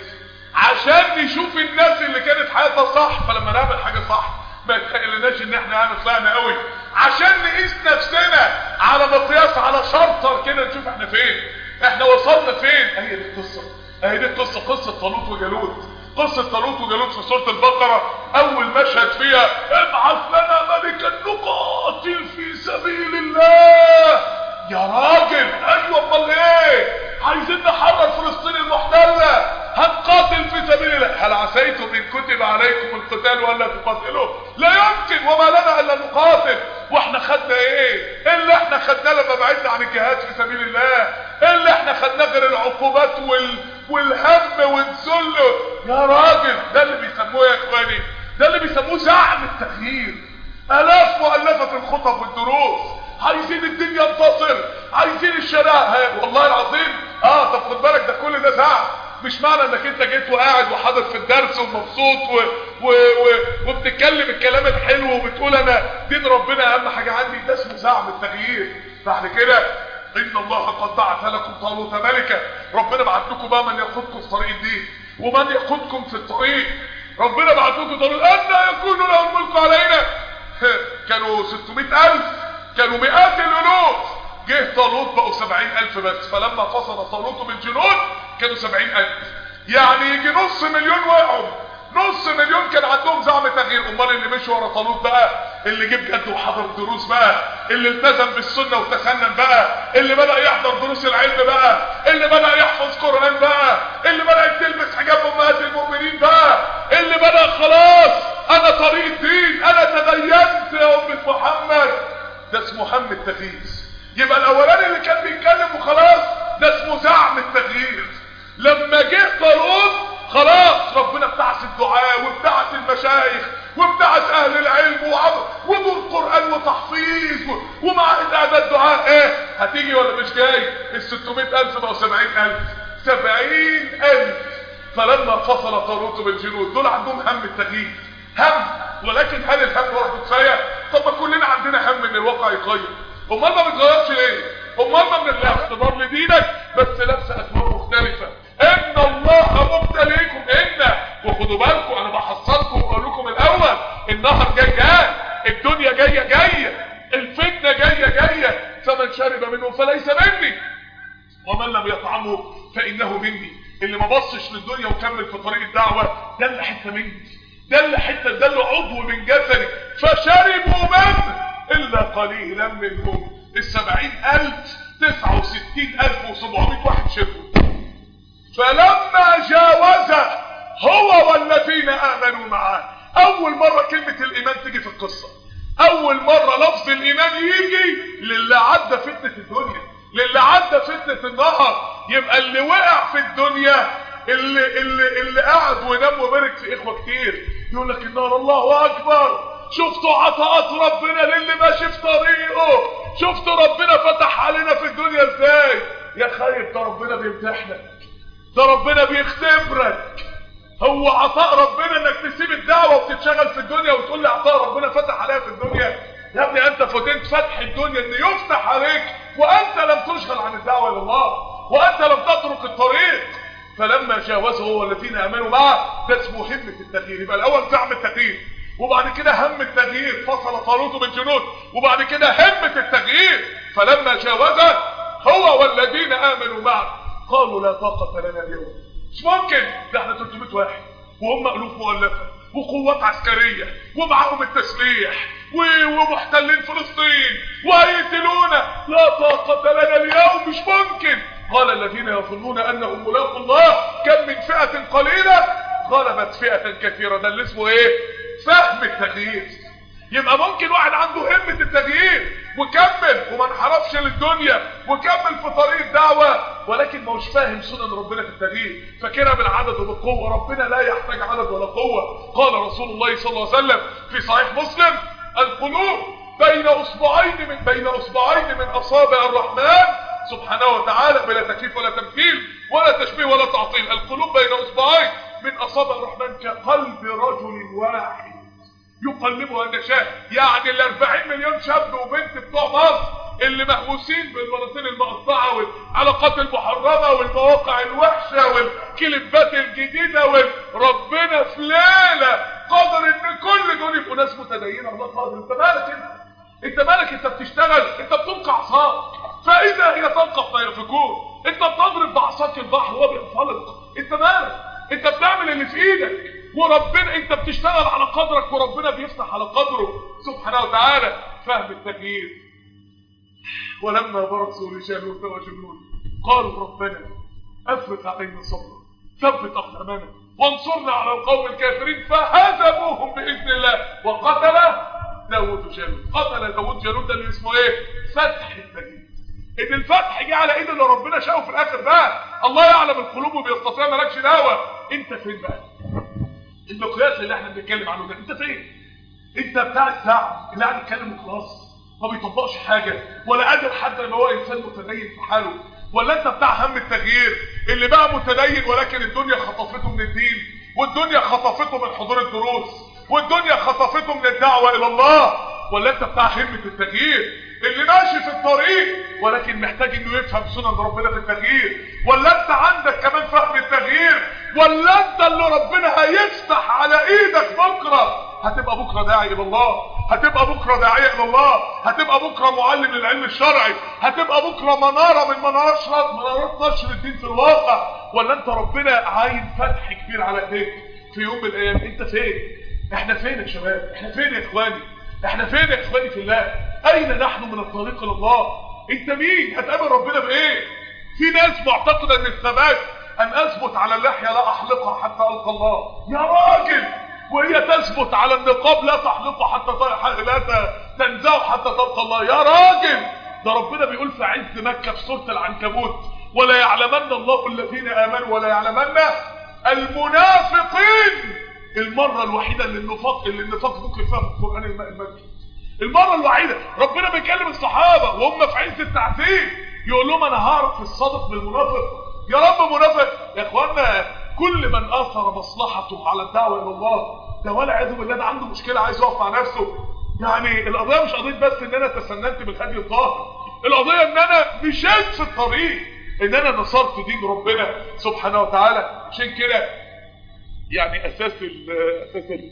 عشان نشوف الناس اللي كانت حياتها صح فلما نعمل حاجه صح ما يتخيلناش ان احنا يعني طلعنا قوي عشان نقيس نفسنا على مقياس على شرطر كده نشوف احنا فين احنا وصلنا فين هي دي القصه اهي دي القصه قصه طالوت وجالوت قصه طالوت وجالوت في سوره البقره اول مشهد فيها ابعث لنا ملكا نقاتل في سبيل الله يا راجل ايوه امال ايه عايزين نحرر فلسطين المحتله هنقاتل في سبيل الله هل عسيتم ان كتب عليكم القتال ولا تقاتلوا لا يمكن وما لنا الا نقاتل واحنا خدنا ايه ايه اللي احنا خدناه لما بعدنا عن الجهاد في سبيل الله ايه اللي احنا خدناه غير العقوبات وال... والهم والذل يا راجل ده اللي بيسموه يا اخواني ده اللي بيسموه زعم التغيير الاف مؤلفه الخطب والدروس عايزين الدنيا ينتصر عايزين الشرع والله العظيم اه طب خد بالك ده كل ده زعم مش معنى انك انت جيت وقاعد وحاضر في الدرس ومبسوط و... و... و... وبتتكلم الكلام الحلو وبتقول انا دين ربنا اهم حاجه عندي ده اسمه زعم التغيير بعد كده ان الله قد بعث لكم طالوت ملكا ربنا بعت لكم بقى من يقودكم في طريق الدين ومن يقودكم في الطريق ربنا بعت لكم طالوت ان يكون له الملك علينا كانوا 600000 كانوا مئات الالوف جه طالوت بقوا 70000 بس فلما فصل طالوت بالجنود كانوا 70000 يعني يجي نص مليون وقعوا نص مليون كان عندهم زعم تغيير امال اللي مشي ورا طالوت بقى اللي جه بجد وحضر دروس بقى اللي التزم بالسنه وتسنن بقى اللي بدا يحضر دروس العلم بقى اللي بدا يحفظ قران بقى اللي بدا تلبس حجاب امهات المؤمنين بقى اللي بدا خلاص انا طريق الدين انا تدينت يا امه محمد ده اسمه هم التغيير يبقى الاولاني اللي كان بيتكلم وخلاص ده اسمه زعم التغيير لما جه طالوت خلاص ربنا ابتعث الدعاء وابتعث المشايخ وبتاعت اهل العلم ودور قرآن وتحفيظ ومعاهد اعداد دعاء ايه هتيجي ولا مش جاي ال 600000 بقوا 70000 70000 فلما فصل طاروت بالجنود دول عندهم هم التغيير هم ولكن هل الهم لوحده كفايه طب ما كلنا عندنا هم ان الواقع يتغير امال ما بيتغيرش ليه امال ما بنلاقي اختبار لدينك بس لابسه اثواب مختلفه ان الله مبتليكم ان وخدوا بالكم انا بحصلكم واقول لكم الاول النهر جاي جاي الدنيا جايه جايه الفتنه جايه جايه فمن شرب منه فليس مني ومن لم يطعمه فانه مني اللي ما بصش للدنيا وكمل في طريق الدعوه ده اللي حته مني ده اللي حته ده اللي عضو من جسدي فشربوا منه الا قليلا منهم السبعين الف تسعة وستين الف وسبعمائة واحد شربوا فلما جاوزه هو والذين امنوا معه اول مرة كلمة الايمان تيجي في القصة اول مرة لفظ الايمان يجي للي عدى فتنة الدنيا للي عدى فتنة النهر يبقى اللي وقع في الدنيا اللي اللي اللي قعد ونام وبارك في اخوه كتير يقول لك النار الله اكبر شفتوا عطاءات ربنا للي ماشي في طريقه شفتوا ربنا فتح علينا في الدنيا ازاي يا خايف ده ربنا بيمتحنك ده ربنا بيختبرك هو عطاء ربنا انك تسيب الدعوه وتتشغل في الدنيا وتقول لي عطاء ربنا فتح عليا في الدنيا يا ابني انت فتنت فتح الدنيا ان يفتح عليك وانت لم تشغل عن الدعوه الى الله وانت لم تترك الطريق فلما جاوزه هو الذين امنوا معه ده اسمه همه التغيير يبقى الاول زعم التغيير وبعد كده هم التغيير فصل طالوت بالجنود وبعد كده همه التغيير فلما جاوزه هو والذين امنوا معه قالوا لا طاقه لنا اليوم مش ممكن ده احنا 300 واحد وهم الوف مؤلفه وقوات عسكريه ومعاهم التسليح ومحتلين فلسطين وهيقتلونا لا طاقه لنا اليوم مش ممكن قال الذين يظنون انهم ملاقوا الله كم من فئة قليلة غلبت فئة كثيرة ده اللي اسمه ايه فهم التغيير يبقى ممكن واحد عنده همة التغيير وكمل وما انحرفش للدنيا وكمل في طريق الدعوة ولكن ما هوش فاهم سنن ربنا في التغيير فاكرها بالعدد وبالقوة ربنا لا يحتاج عدد ولا قوة قال رسول الله صلى الله عليه وسلم في صحيح مسلم القلوب بين اصبعين من بين اصبعين من اصابع الرحمن سبحانه وتعالى بلا تكييف ولا تمثيل ولا تشبيه ولا تعطيل القلوب بين اصبعين من اصابع الرحمن كقلب رجل واحد يقلبها ان شاء يعني ال 40 مليون شاب وبنت بتوع مصر اللي مهووسين بالبلاطين المقطعه والعلاقات المحرمه والمواقع الوحشه والكليبات الجديده وربنا في ليله قادر ان كل دول يبقوا ناس متدينه الله قادر انت مالك انت انت مالك انت بتشتغل انت بتلقى عصاك فاذا هي تلقف فيرفكون انت بتضرب بعصاك البحر وهو بينفلق انت مالك انت بتعمل اللي في ايدك وربنا انت بتشتغل على قدرك وربنا بيفتح على قدره سبحانه وتعالى فهم التغيير ولما برزوا لجالوت وجنود قالوا ربنا افرغ علينا صبرا ثبت اقدامنا وانصرنا على القوم الكافرين فهزموهم باذن الله وقتل داوود جالوت قتل داوود جالوت ده اللي اسمه ايه فتح التغيير ان الفتح جه على ايد اللي ربنا شاءه في الاخر بقى الله يعلم القلوب وبيستطيع مالكش دعوه انت فين بقى المقياس اللي احنا بنتكلم عنه ده انت فين انت بتاع الساعه اللي قاعد يتكلم وخلاص ما بيطبقش حاجه ولا قادر حتى لما هو انسان متدين في حاله ولا انت بتاع هم التغيير اللي بقى متدين ولكن الدنيا خطفته من الدين والدنيا خطفته من حضور الدروس والدنيا خطفته من الدعوه الى الله ولا انت بتاع همه التغيير اللي ماشي في الطريق ولكن محتاج انه يفهم سنن ربنا في التغيير ولا انت عندك كمان فهم التغيير ولا انت اللي ربنا هيفتح على ايدك بكره هتبقى بكره داعي الى الله هتبقى بكره داعيه الى الله هتبقى بكره معلم للعلم الشرعي هتبقى بكره مناره من منارات منارات نشر الدين في الواقع ولا انت ربنا عاين فتح كبير على ايديك في يوم من الايام انت فين احنا فين يا شباب احنا فين يا اخواني احنا فين يا اخواني في الله اين نحن من الطريق الى الله انت مين هتقابل ربنا بايه في ناس معتقده ان الثبات ان اثبت على اللحيه لا احلقها حتى القى الله يا راجل وهي تثبت على النقاب لا تحلقه حتى لا تنزعه حتى تلقى الله يا راجل ده ربنا بيقول في عز مكه في سوره العنكبوت ولا يعلمن الله الذين امنوا ولا يعلمن المنافقين المره الوحيده اللي النفاق اللي النفاق ذكر فيها في القران الماء المكي المره الوحيده ربنا بيكلم الصحابه وهم في عز التعذيب يقول لهم انا هعرف الصادق من المنافق يا رب منافق يا اخوانا كل من اثر مصلحته على الدعوه الى الله ده ولا عياذ بالله ده عنده مشكله عايز يقف مع نفسه يعني القضيه مش قضيه بس ان انا تسننت بالهدي الظاهر القضيه ان انا مشيت في الطريق ان انا نصرت دين ربنا سبحانه وتعالى عشان كده يعني اساس ال اساس ال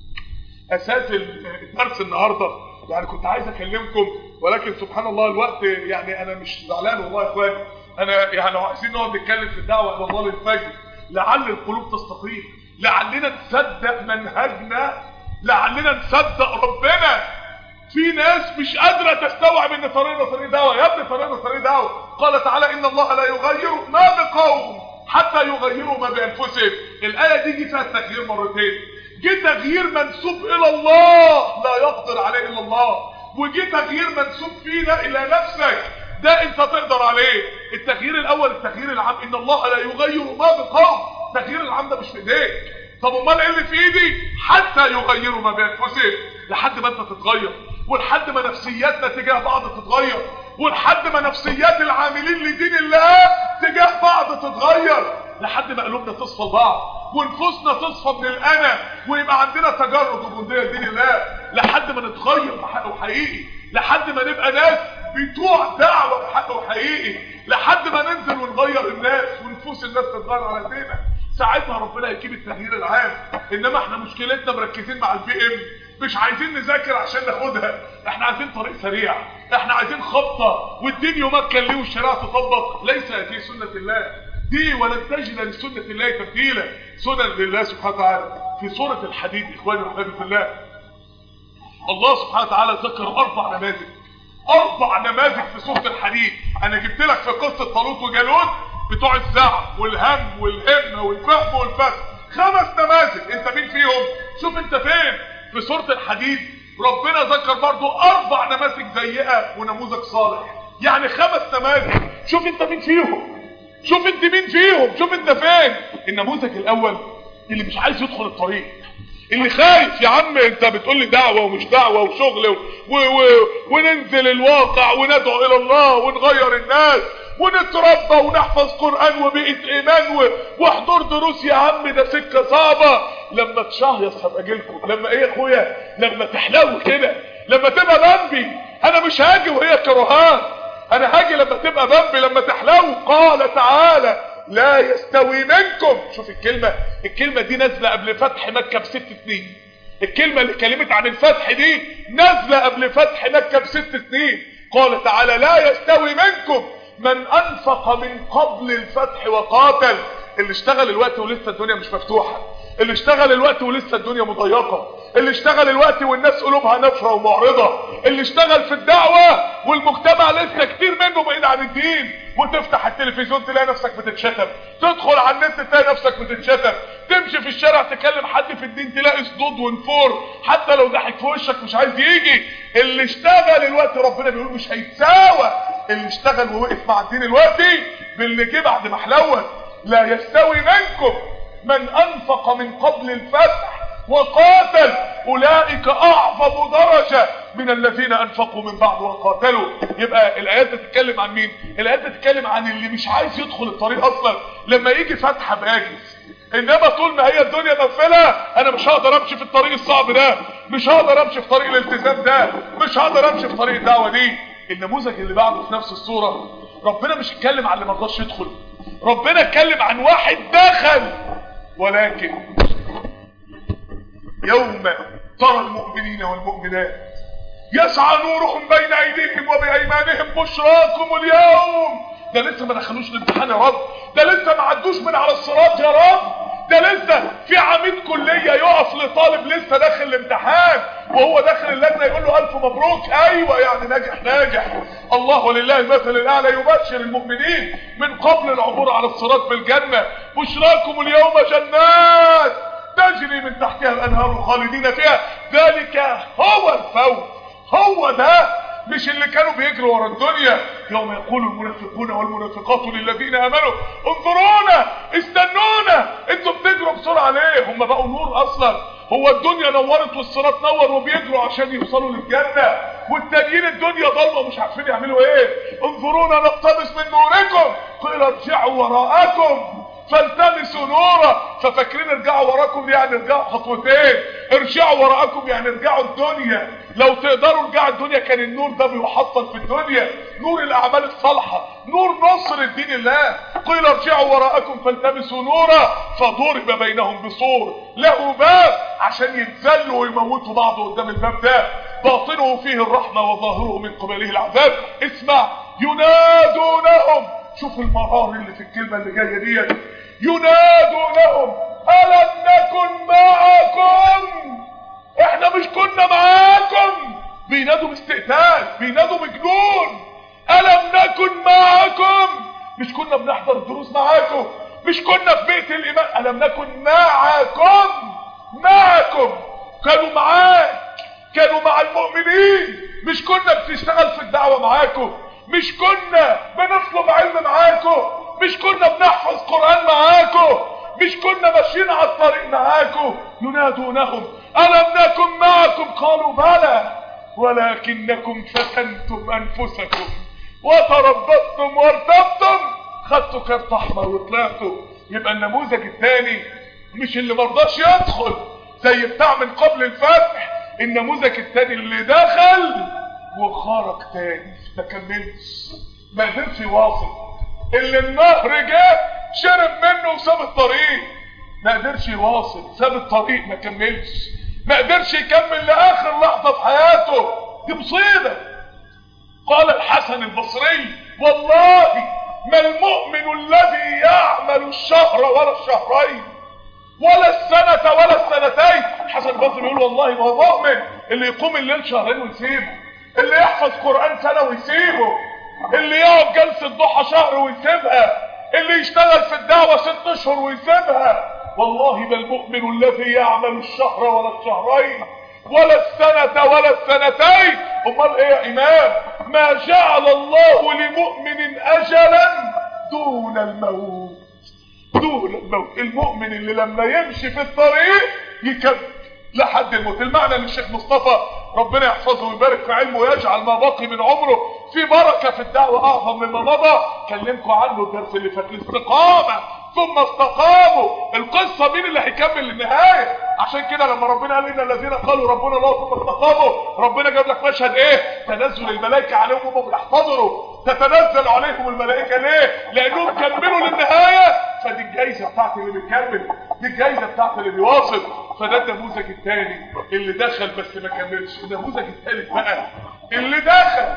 اساس الدرس النهارده يعني كنت عايز اكلمكم ولكن سبحان الله الوقت يعني انا مش زعلان والله يا اخواني انا يعني لو عايزين نقعد نتكلم في الدعوه الى الله للفجر لعل القلوب تستقيم لعلنا نصدق منهجنا لعلنا نصدق ربنا في ناس مش قادرة تستوعب ان طريقنا طريق دعوة يا ابني طريقنا طريق دعوة قال تعالى ان الله لا يغير ما بقوم حتى يغيروا ما بانفسهم الايه دي جه فيها التغيير مرتين جه تغيير منسوب الى الله لا يقدر عليه الا الله وجه تغيير منسوب فينا الى نفسك ده انت تقدر عليه التغيير الاول التغيير العام ان الله لا يغير ما بقوم التغيير العام ده مش في ايديك طب امال ايه اللي في ايدي حتى يغيروا ما بانفسهم لحد ما انت تتغير ولحد ما نفسياتنا تجاه بعض تتغير ولحد ما نفسيات العاملين لدين الله تجاه بعض تتغير لحد ما قلوبنا تصفى لبعض ونفوسنا تصفى من الانا ويبقى عندنا تجرد وجوديه لدين الله لحد ما نتغير بحق وحقيقي لحد ما نبقى ناس بتوع دعوه بحق وحقيقي لحد ما ننزل ونغير الناس ونفوس الناس تتغير على ايدينا ساعتها ربنا يجيب التغيير العام انما احنا مشكلتنا مركزين مع البي ام مش عايزين نذاكر عشان ناخدها احنا عايزين طريق سريع احنا عايزين خبطه والدين يمكن ليه والشريعه تطبق ليس هذه سنه الله دي ولن تجد لسنه الله تبديلا سنن لله سبحانه وتعالى في سوره الحديد اخواني واحبابي في الله الله سبحانه وتعالى ذكر اربع نماذج اربع نماذج في سوره الحديد انا جبت لك في قصه طالوت وجالوت بتوع الزعم والهم والهمه والفهم والفهم خمس نماذج انت مين فيهم شوف انت فين في سورة الحديد ربنا ذكر برضو اربع نماذج سيئة ونموذج صالح يعني خمس نماذج شوف انت مين فيهم شوف انت مين فيهم شوف انت فين النموذج الاول اللي مش عايز يدخل الطريق اللي خايف يا عم انت بتقول لي دعوة ومش دعوة وشغل و... و... و... وننزل الواقع وندعو الى الله ونغير الناس ونتربى ونحفظ قرآن وبقية ايمان و... وحضور دروس يا عم ده سكة صعبة لما تشهيص هبقى اجيلكم لما ايه يا اخويا لما تحلو كده لما تبقى بامبي انا مش هاجي وهي كرهان انا هاجي لما تبقى بامبي لما تحلو قال تعالى لا يستوي منكم شوف الكلمة الكلمة دي نازلة قبل فتح مكة بست سنين الكلمة اللي كلمت عن الفتح دي نازلة قبل فتح مكة بست سنين قال تعالى لا يستوي منكم من انفق من قبل الفتح وقاتل اللي اشتغل الوقت ولسه الدنيا مش مفتوحة اللي اشتغل الوقت ولسه الدنيا مضيقة اللي اشتغل الوقت والناس قلوبها نفرة ومعرضة اللي اشتغل في الدعوة والمجتمع لسه كتير منه بعيد عن الدين وتفتح التلفزيون تلاقي نفسك بتتشتم تدخل على النت تلاقي نفسك بتتشتم تمشي في الشارع تكلم حد في الدين تلاقي صدود ونفور حتى لو ضحك في وشك مش عايز يجي اللي اشتغل الوقت ربنا بيقول مش هيتساوى اللي اشتغل ووقف مع الدين الوقت باللي جه بعد ما حلوت لا يستوي منكم من انفق من قبل الفتح وقاتل اولئك اعظم درجة من الذين انفقوا من بعد وقاتلوا يبقى الايات بتتكلم عن مين الايات بتتكلم عن اللي مش عايز يدخل الطريق اصلا لما يجي فتحة باجز انما طول ما هي الدنيا مقفله انا مش هقدر امشي في الطريق الصعب ده مش هقدر امشي في طريق الالتزام ده مش هقدر امشي في طريق الدعوه دي النموذج اللي بعده في نفس الصوره ربنا مش اتكلم عن اللي ما رضاش يدخل ربنا اتكلم عن واحد دخل ولكن يوم ترى المؤمنين والمؤمنات يسعى نورهم بين ايديهم وبايمانهم بشراكم اليوم ده لسه ما دخلوش الامتحان يا رب ده لسه ما عدوش من على الصراط يا رب ده لسه في عميد كلية يقف لطالب لسه داخل الامتحان وهو داخل اللجنة يقول له الف مبروك ايوه يعني ناجح ناجح الله ولله المثل الاعلى يبشر المؤمنين من قبل العبور على الصراط بالجنة بشراكم اليوم جنات تجري من تحتها الانهار خالدين فيها ذلك هو الفوز هو ده مش اللي كانوا بيجروا ورا الدنيا يوم يقول المنافقون والمنافقات للذين امنوا انظرونا استنونا انتوا بتجروا بسرعه ليه هم بقوا نور اصلا هو الدنيا نورت والصراط نور وبيجروا عشان يوصلوا للجنه والتانيين الدنيا ضلمه مش عارفين يعملوا ايه انظرونا نقتبس من نوركم قيل ارجعوا وراءكم فالتمسوا نورا ففاكرين ارجعوا وراكم دي يعني ارجعوا خطوتين ارجعوا وراءكم يعني ارجعوا الدنيا لو تقدروا ارجعوا الدنيا كان النور ده بيحصل في الدنيا نور الاعمال الصالحه نور نصر الدين الله قيل ارجعوا وراءكم فالتمسوا نورا فضرب بينهم بسور له باب عشان يتذلوا ويموتوا بعض قدام الباب ده باطنه فيه الرحمه وظاهره من قبله العذاب اسمع ينادونهم شوف المرار اللي في الكلمه اللي جايه ديت ينادونهم ألم نكن معكم احنا مش كنا معاكم بينادوا باستئتاز بينادوا بجنون ألم نكن معكم مش كنا بنحضر الدروس معاكم مش كنا في بيت الإيمان ألم نكن معكم معكم كانوا معاك كانوا مع المؤمنين مش كنا بنشتغل في الدعوة معاكم مش كنا بنطلب علم معاكم مش كنا بنحفظ قرآن معاكم مش كنا ماشيين على الطريق معاكم ينادونهم ألم نكن معكم قالوا بلى ولكنكم فتنتم أنفسكم وتربصتم وارتبتم خدتوا كارت أحمر وطلعتوا يبقى النموذج الثاني مش اللي مرضاش يدخل زي بتاع من قبل الفتح النموذج الثاني اللي دخل وخرج تاني ما كملش ما قدرش يواصل اللي النهر جه شرب منه وساب الطريق ما قدرش يواصل ساب الطريق ما كملش ما قدرش يكمل لاخر لحظه في حياته دي مصيبه قال الحسن البصري والله ما المؤمن الذي يعمل الشهر ولا الشهرين ولا السنة ولا السنتين حسن البصري بيقول والله ما هو مؤمن اللي يقوم الليل شهرين ويسيبه اللي يحفظ قرآن سنة ويسيبه اللي يقعد جلسة ضحى شهر ويسيبها اللي يشتغل في الدعوة ست اشهر ويسيبها والله ما المؤمن الذي يعمل الشهر ولا الشهرين ولا السنة ولا السنتين امال ايه يا امام ما جعل الله لمؤمن اجلا دون الموت دون الموت المؤمن اللي لما يمشي في الطريق يكمل لحد الموت المعنى ان الشيخ مصطفى ربنا يحفظه ويبارك في علمه ويجعل ما باقي من عمره في بركه في الدعوه اعظم مما مضى كلمكم عنه الدرس اللي فات الاستقامه ثم استقاموا القصه مين اللي هيكمل للنهايه عشان كده لما ربنا قال ان الذين قالوا ربنا الله ثم استقاموا ربنا جاب لك مشهد ايه تنزل الملائكه عليهم وهم بيحتضروا تتنزل عليهم الملائكه ليه لانهم كملوا للنهايه فدي الجايزه بتاعت اللي بيكمل دي الجايزه بتاعت اللي بيواصل فده النموذج الثاني اللي دخل بس ما كملش النموذج الثالث بقى اللي دخل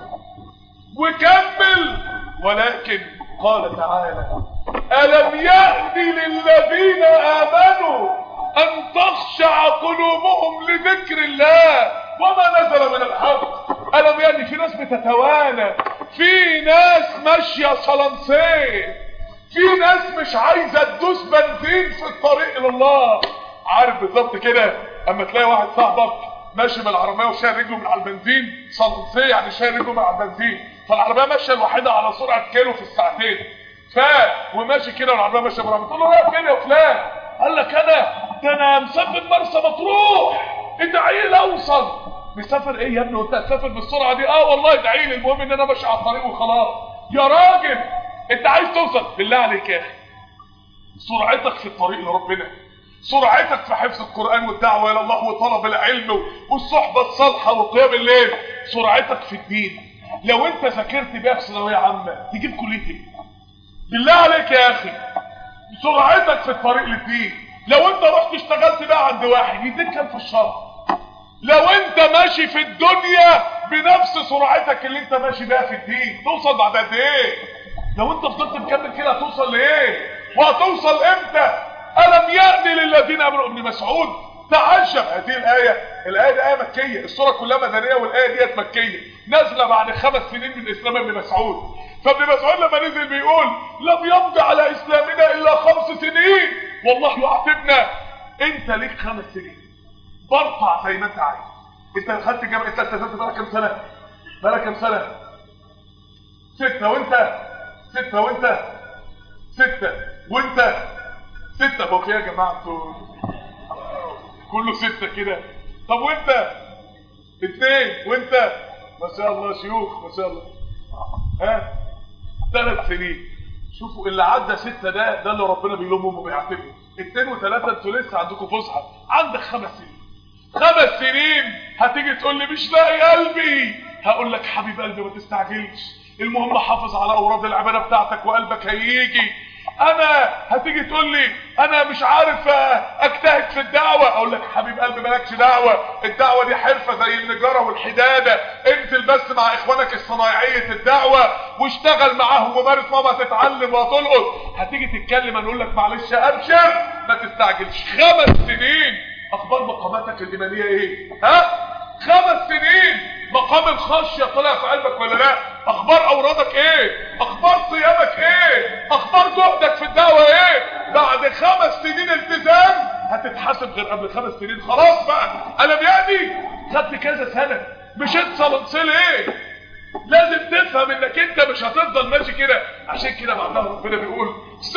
وكمل ولكن قال تعالى ألم يأتي للذين آمنوا أن تخشع قلوبهم لذكر الله وما نزل من الحق ألم يعني في ناس بتتوانى في ناس ماشية صلنسيه في ناس مش عايزة تدوس بنزين في الطريق إلى الله عارف بالظبط كده اما تلاقي واحد صاحبك ماشي بالعربيه وشايل رجله من على البنزين صلصيه يعني شايل رجله من على البنزين فالعربيه ماشيه الوحيده على سرعه كيلو في الساعتين ف وماشي كده والعربيه ماشيه بالعربيه تقول له رايح فين يا فلان قال لك انا ده انا مسافر مرسى مطروح ادعي لي اوصل مسافر ايه يا ابني وانت هتسافر بالسرعه دي اه والله ادعي لي المهم ان انا ماشي على الطريق وخلاص يا راجل انت عايز توصل بالله عليك يا اخي سرعتك في الطريق لربنا سرعتك في حفظ القرآن والدعوة إلى الله وطلب العلم والصحبة الصالحة وقيام الليل سرعتك في الدين لو انت ذاكرت بيها في ثانوية عامة تجيب كلية ايه؟ بالله عليك يا اخي سرعتك في الطريق للدين لو انت رحت اشتغلت بقى عند واحد يديك كام في الشهر لو انت ماشي في الدنيا بنفس سرعتك اللي انت ماشي بيها في الدين توصل بعد قد ايه لو انت فضلت مكمل كده هتوصل لايه وهتوصل امتى ألم يأني للذين أمروا ابن مسعود تعجب هذه الآية الآية دي آية مكية السورة كلها مدنية والآية ديت مكية نازلة بعد خمس سنين من إسلام ابن مسعود فابن مسعود لما نزل بيقول لم يمضي على إسلامنا إلا خمس سنين والله يعاتبنا أنت ليك خمس سنين برطع زي ما أنت عايز أنت دخلت الجامعة أنت التزمت بقى كام سنة بقالك كام سنة ستة وانت ستة وانت ستة وانت ستة هو في يا جماعة انتوا كله ستة كده طب وانت اثنين وانت ما شاء الله شيوخ ما شاء الله ها ثلاث سنين شوفوا اللي عدى ستة ده ده اللي ربنا بيلومهم وبيعاتبهم اثنين وثلاثة انتوا لسه عندكم فسحة عندك خمس سنين خمس سنين هتيجي تقول لي مش لاقي قلبي هقول لك حبيب قلبي ما تستعجلش المهم حافظ على اوراد العباده بتاعتك وقلبك هيجي انا هتيجي تقول لي انا مش عارف اجتهد في الدعوه اقول لك حبيب قلبي مالكش دعوه الدعوه دي حرفه زي النجاره والحداده انزل بس مع اخوانك الصنايعيه الدعوه واشتغل معاهم ومارس ماما تتعلم وتلقط هتيجي تتكلم هنقول لك معلش ابشر ما تستعجلش خمس سنين اخبار مقاماتك الايمانيه ايه ها خمس سنين مقام الخشيه طلع في قلبك ولا لا اخبار اورادك ايه اخبار صيامك ايه اخبار جهدك في الدعوه ايه بعد خمس سنين التزام هتتحاسب غير قبل خمس سنين خلاص بقى انا بيدي خدت كذا سنه مشيت صلنصل ايه لازم تفهم انك انت مش هتفضل ماشي كده عشان كده بعدها ربنا بيقول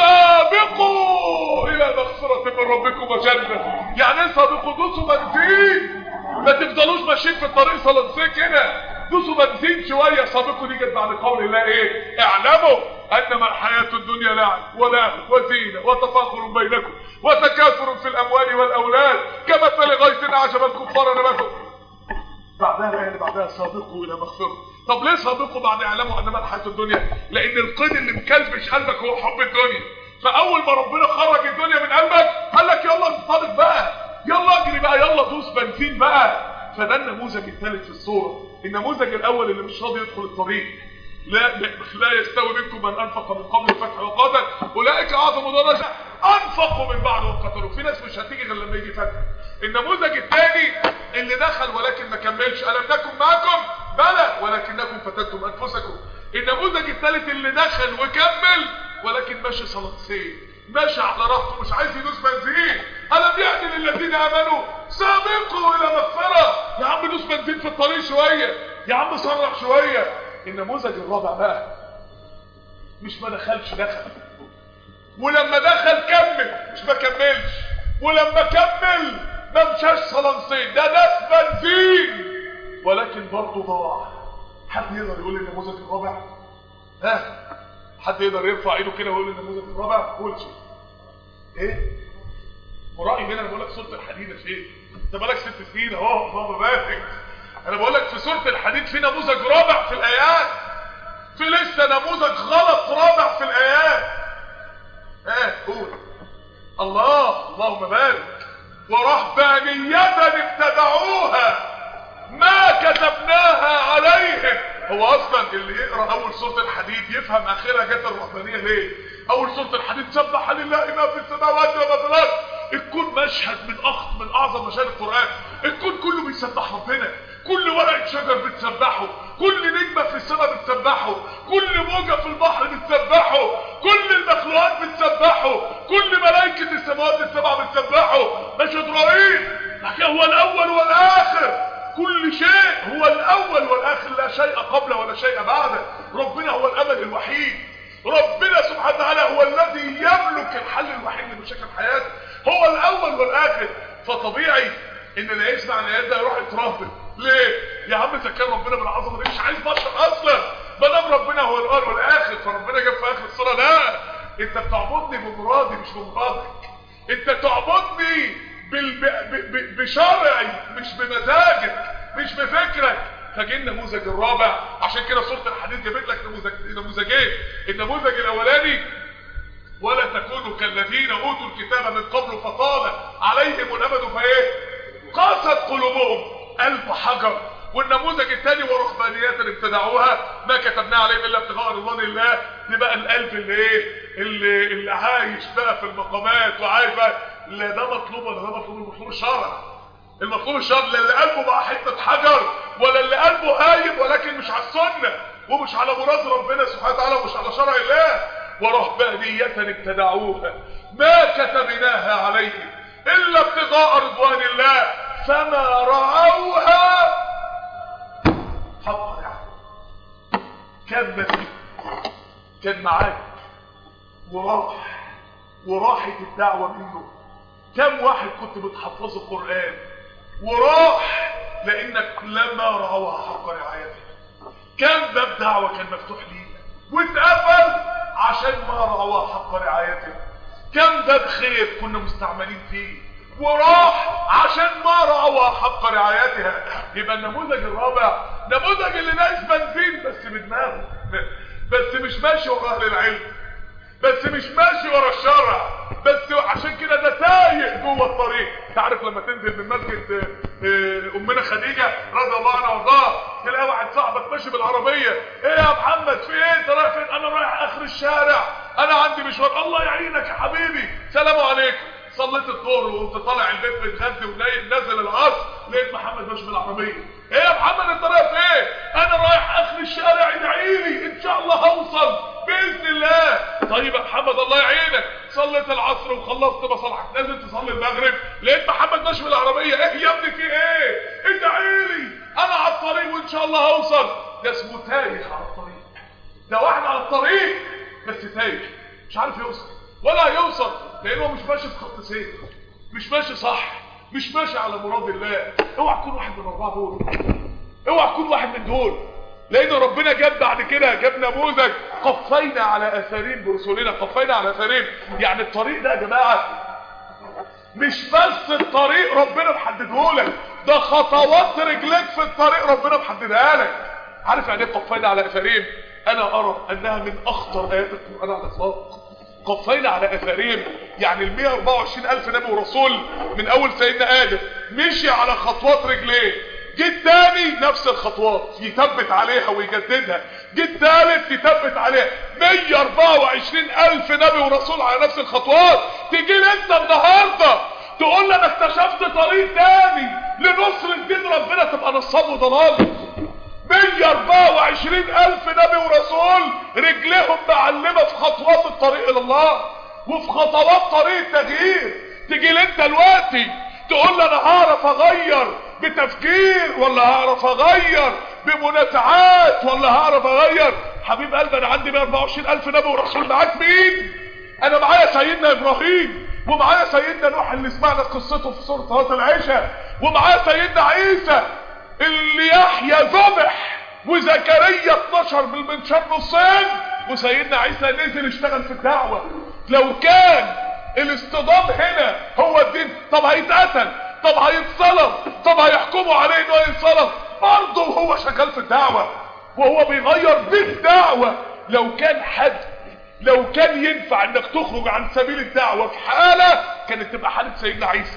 سابقوا الى مغفرة من ربكم وجنة يعني ايه سابقوا دوسوا بنزين ما تفضلوش ماشيين في الطريق صلنسيه كده دوسوا بنزين شوية سابقوا دي جت بعد قول الله ايه اعلموا انما الحياة الدنيا لعب ولهو وزينة وتفاخر بينكم وتكاثر في الاموال والاولاد كمثل غيث اعجب الكفار نباته بعدها الايه اللي بعدها سابقوا الى مغفرة طب ليه سابقوا بعد اعلموا انما الحياة الدنيا لان القيد اللي مكلبش قلبك هو حب الدنيا فاول ما ربنا خرج الدنيا من قلبك قال لك يلا انطلق بقى يلا اجري بقى يلا دوس بنزين بقى فده النموذج الثالث في الصورة النموذج الاول اللي مش راضي يدخل الطريق لا لا يستوي منكم من انفق من قبل الفتح وقاتل اولئك اعظم درجه انفقوا من بعد وقتلوا في ناس مش هتيجي غير لما يجي فتح النموذج الثاني اللي دخل ولكن ما كملش الم نكن معكم بلى ولكنكم فتنتم انفسكم النموذج الثالث اللي دخل وكمل ولكن ماشي صلاتين ماشي على راحته مش عايز يدوس بنزين الم يأتي للذين امنوا سابقوا الى مغفره يا عم دوس بنزين في الطريق شويه يا عم صرح شويه النموذج الرابع بقى مش ما دخلش دخل ولما دخل كمل مش ما كملش ولما كمل ما مشاش صلنسين ده داس بنزين ولكن برضه ضاع حد يقدر يقول لي النموذج الرابع ها حد يقدر يرفع ايده كده ويقول لي النموذج الرابع قول شيء ايه مرائي هنا انا بقول لك سوره الحديد يا شيخ انت بقالك ست سنين اهو بابا بارك انا بقول لك في سوره الحديد في نموذج رابع في الايات في لسه نموذج غلط رابع في الايات ها قول الله اللهم بارك ورهبانية ابتدعوها ما كتبناها عليهم هو اصلا اللي يقرا اول سوره الحديد يفهم اخرها جت الرهبانيه ليه اول سوره الحديد سبح لله ما في السماوات وما في الارض الكون مشهد من أخط من اعظم مشاهد القران الكون كله بيسبح ربنا كل ورقه شجر بتسبحه كل نجمه في السماء بتسبحه كل موجه في البحر بتسبحه كل المخلوقات بتسبحه كل ملائكه السماوات السبع بتسبحه مشهد رهيب هو الاول والاخر كل شيء هو الاول والاخر لا شيء قبل ولا شيء بعده ربنا هو الامل الوحيد ربنا سبحانه وتعالى هو الذي يملك الحل الوحيد لمشاكل حياتك هو الاول والاخر فطبيعي ان اللي يسمع الايات ده يروح يترهبن ليه يا عم اذا كان ربنا بالعظمه دي مش عايز بشر اصلا ما دام ربنا هو الاول والاخر فربنا جاب في اخر الصوره لا انت بتعبدني بمرادي مش بمرادك انت تعبدني بال... ب... ب... بشرعي مش بمزاجك مش بفكرك فجي النموذج الرابع عشان كده سوره الحديد جابت لك نموذج نموذجين النموذج الاولاني ولا تكونوا كالذين اوتوا الكتاب من قبل فطال عليهم الامد فايه قاست قلوبهم قلب حجر والنموذج الثاني ورهبانيات ابتدعوها ما كتبناه عليهم الا ابتغاء رضوان الله دي بقى القلب اللي ايه اللي, اللي عايش بقى في المقامات وعايش بقى لا ده مطلوب ولا ده مطلوب المطلوب الشرع المطلوب الشرع لا اللي قلبه بقى حته حجر ولا اللي قلبه هايب ولكن مش على السنه ومش على مراد ربنا سبحانه وتعالى ومش على شرع الله ورهبانية ابتدعوها ما كتبناها عليهم الا ابتغاء رضوان الله فما رعوها حق يعني كم نبي كان معاك وراح وراحت الدعوة منه كم واحد كنت بتحفظه القرآن وراح لانك لما رعوها حق رعايتها كم باب دعوة كان مفتوح لينا واتقفل عشان ما رعوها حق رعايتها كم باب خير كنا مستعملين فيه وراح عشان ما رعوها حق رعايتها يبقى النموذج الرابع نموذج اللي ناقص بنزين بس بدماغه بس مش ماشي ورا اهل العلم بس مش ماشي ورا الشرع بس عشان كده ده تايه جوه الطريق تعرف لما تنزل من مسجد امنا خديجه رضي الله عنها وارضاها تلاقي واحد صاحبك ماشي بالعربيه ايه يا محمد في ايه انت رايح فين انا رايح اخر الشارع انا عندي مشوار الله يعينك يا حبيبي سلام عليكم صليت الظهر وانت طالع البيت متغدي ونايم نازل العصر لقيت محمد ماشي بالعربيه ايه يا محمد انت رايح فين انا رايح اخر الشارع ادعي لي ان شاء الله هوصل باذن الله طيب يا محمد الله يعينك صليت العصر وخلصت مصالحك نازل تصلي المغرب لقيت محمد ماشي بالعربيه ايه يا ابني في ايه ادعي لي انا على الطريق وان شاء الله هوصل ده اسمه تايه على الطريق ده واحد على الطريق بس تايه مش عارف يوصل ولا هيوصل لانه مش ماشي في خط سير مش ماشي صح مش ماشي على مراد الله اوعى تكون واحد من الاربعه دول اوعى تكون واحد من دول لان ربنا جاب بعد كده جاب نموذج قفينا على اثارين برسولنا قفينا على اثارين يعني الطريق ده يا جماعه مش بس الطريق ربنا محدده لك ده خطوات رجليك في الطريق ربنا محددها لك عارف يعني ايه قفينا على اثارين انا ارى انها من اخطر ايات القران على الاطلاق قفينا على اثارهم يعني ال 124 الف نبي ورسول من اول سيدنا ادم مشي على خطوات رجليه جه تاني نفس الخطوات يثبت عليها ويجددها جه تالت يثبت عليها 124 الف نبي ورسول على نفس الخطوات تيجي لي انت النهارده تقول لي انا اكتشفت طريق تاني لنصر الدين ربنا تبقى نصاب وضلال 124 الف نبي ورسول رجليهم معلمة في خطوات الطريق الى الله وفي خطوات طريق التغيير تيجي لي انت دلوقتي تقول لي انا هعرف اغير بتفكير ولا هعرف اغير بمنازعات ولا هعرف اغير حبيب قلبي انا عندي 124 الف نبي ورسول معاك مين انا معايا سيدنا ابراهيم ومعايا سيدنا نوح اللي سمعنا قصته في سوره صلاه العشاء ومعايا سيدنا عيسى اللي يحيى ذبح وزكريا 12 بالمنشار نصين وسيدنا عيسى نزل اشتغل في الدعوة لو كان الاصطدام هنا هو الدين طب هيتقتل طب هيتصلب طب هيحكموا عليه انه يتصلب برضه وهو شغال في الدعوة وهو بيغير بالدعوة لو كان حد لو كان ينفع انك تخرج عن سبيل الدعوة في حالة كانت تبقى حالة سيدنا عيسى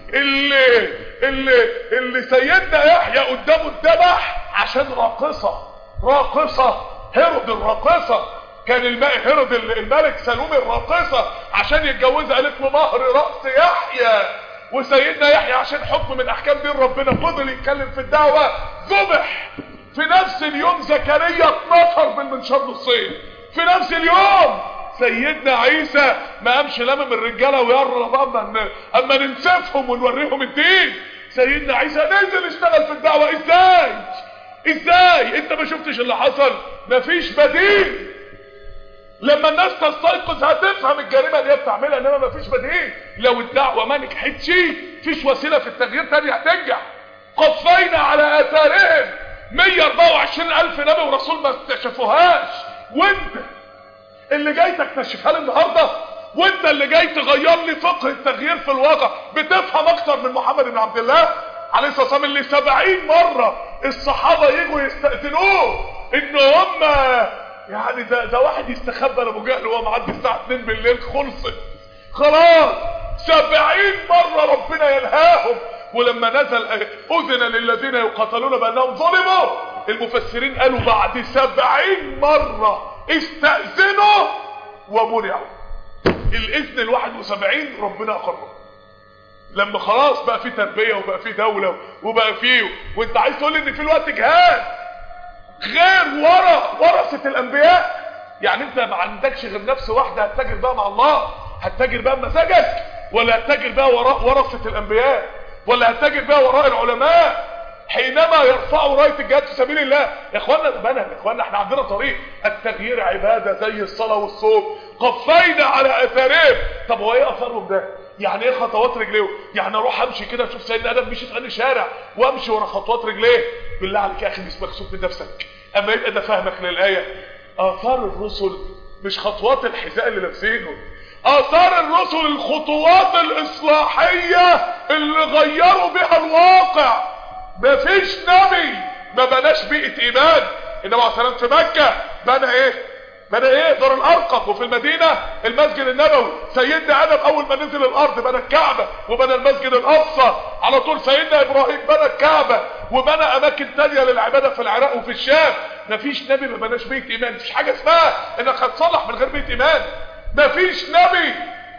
اللي اللي اللي سيدنا يحيى قدامه اتذبح عشان راقصة راقصة هرد الراقصة كان الماء هرد الملك سلوم الراقصة عشان يتجوزها قالت له مهر رأس يحيى وسيدنا يحيى عشان حكم من احكام دين ربنا فضل يتكلم في الدعوة ذبح في نفس اليوم زكريا اتنفر بالمنشار نصين في نفس اليوم سيدنا عيسى ما قامش لامم الرجاله ويقرب اما اما ننسفهم ونوريهم الدين سيدنا عيسى نزل اشتغل في الدعوه ازاي ازاي انت ما شفتش اللي حصل مفيش بديل لما الناس تستيقظ هتفهم الجريمه اللي هي بتعملها انما مفيش بديل لو الدعوه ما نجحتش فيش وسيله في التغيير تاني هتنجح قفينا على اثارهم 124 الف نبي ورسول ما اكتشفوهاش وانت اللي جاي تكتشفها لي النهارده وانت اللي جاي تغير لي فقه التغيير في الواقع بتفهم اكتر من محمد بن عبد الله عليه الصلاه والسلام اللي 70 مره الصحابه يجوا يستاذنوه ان هم يعني ده ده واحد يستخبى لابو جهل وهو معدي الساعه 2 بالليل خلصت خلاص 70 مره ربنا ينهاهم ولما نزل اذن للذين يقاتلون بانهم ظلموا المفسرين قالوا بعد 70 مره استأذنوا ومنعوا الاذن ال 71 ربنا اقره لما خلاص بقى في تربيه وبقى في دوله وبقى في وانت عايز تقول لي ان في الوقت جهاد غير ورا ورثه الانبياء يعني انت ما عندكش غير نفس واحده هتتاجر بقى مع الله هتتاجر بقى بمزاجك ولا هتتاجر بقى وراء ورثه الانبياء ولا هتتاجر بقى وراء العلماء حينما يرفعوا رايه الجهاد في سبيل الله يا اخوانا ده منهج يا اخوانا احنا عندنا طريق التغيير عباده زي الصلاه والصوم قفينا على اثارهم طب هو ايه اثرهم ده يعني ايه خطوات رجليه يعني اروح امشي كده اشوف سيدنا ادم مشي في انهي شارع وامشي ورا خطوات رجليه بالله عليك يا اخي مش مكسوف من نفسك اما يبقى ده فهمك للايه اثار الرسل مش خطوات الحذاء اللي لابسينه اثار الرسل الخطوات الاصلاحيه اللي غيروا بها الواقع مفيش نبي ما بناش بيئه ايمان النبي عليه السلام في مكه بنى ايه بنى ايه دار الارقم وفي المدينة المسجد النبوي سيدنا ادم اول ما نزل الارض بنى الكعبة وبنى المسجد الاقصى على طول سيدنا ابراهيم بنى الكعبة وبنى اماكن تانية للعبادة في العراق وفي الشام مفيش نبي ما بناش بيت ايمان مفيش حاجة اسمها انك هتصلح من غير بيت ايمان مفيش نبي